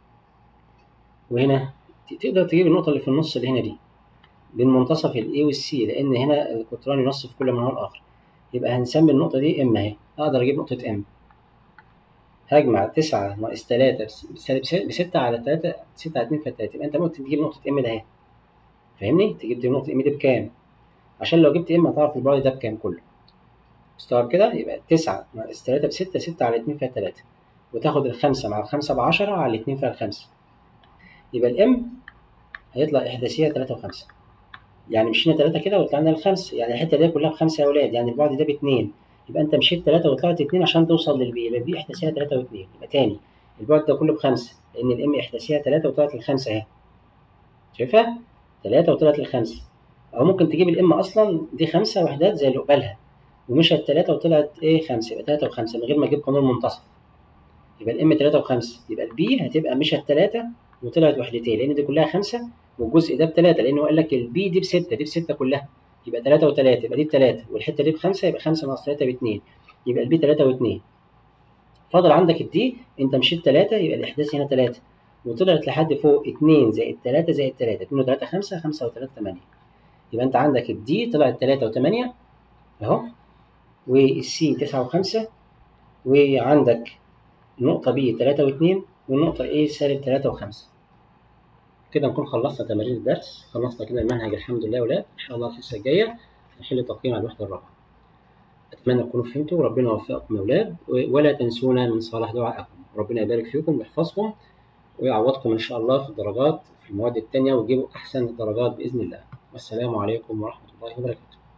وهنا تقدر تجيب النقطة اللي في النص اللي هنا دي بين منتصف ال A وال C لأن هنا القطران ينصف كل منهار الآخر يبقى هنسمي النقطة دي M أهي أقدر أجيب نقطة M هجمع تسعة ناقص تلاتة بسالب بستة على تلاتة ستة على اتنين في تلاتة يبقى أنت ممكن تجيب نقطة إم ده أهي فاهمني؟ تجيب دي نقطة إم دي بكام؟ عشان لو جبت إم هتعرف البعد ده بكام كله مستوعب كده؟ يبقى تسعة ناقص تلاتة بستة ستة على اتنين فيها تلاتة وتاخد الخمسة مع الخمسة بعشرة على الاتنين فيها الخمسة يبقى الإم هيطلع إحداثية تلاتة وخمسة يعني مشينا تلاتة كده وطلعنا لخمسة يعني الحتة دي كلها بخمسة يا ولاد يعني البعد ده باتنين يبقى أنت مشيت تلاتة وطلعت اتنين عشان توصل للبي يبقى البي إحداثية تلاتة واتنين يبقى تاني البعد ده كله بخمسة لأن الإم إحداثية تلاتة وطلعت لخمسة أهي شايفها؟ تلاتة وطلعت لخمسة أو ممكن تجيب الإم أصلا دي خمسة وحدات زي اللي قبالها ومشت تلاتة وطلعت إيه خمسة يبقى تلاتة وخمسة من غير ما أجيب قانون منتصف يبقى الإم تلاتة وخمسة يبقى البي هتبقى مشت تلاتة وطلعت وحدتين لأن دي كلها خمسة والجزء ده بتلاتة لأنه قال لك البي دي بستة دي بستة كلها يبقى تلاتة وتلاتة يبقى دي بتلاتة والحتة دي بخمسة يبقى خمسة ناقص تلاتة باتنين يبقى البي تلاتة واتنين فاضل عندك الدي أنت مشيت تلاتة يبقى الإحداث هنا تلاتة وطلعت لحد فوق اتنين زائد تلاتة زائد تلاتة اتنين وتلاتة خمسة خمسة وتلاتة تمانية يبقى أنت عندك الدي طلعت تلاتة وتمانية أهو والسي تسعة وخمسة وعندك النقطة بي تلاتة واتنين والنقطة A سالب تلاتة وخمسة كده نكون خلصنا تمارين الدرس خلصنا كده المنهج الحمد لله يا ولاد إن شاء الله الحصة الجاية نحل تقييم على الوحدة الرابعة أتمنى تكونوا فهمتوا وربنا يوفقكم يا ولاد ولا تنسونا من صالح دعائكم ربنا يبارك فيكم ويحفظكم ويعوضكم إن شاء الله في الدرجات في المواد التانية وتجيبوا أحسن الدرجات بإذن الله والسلام عليكم ورحمة الله وبركاته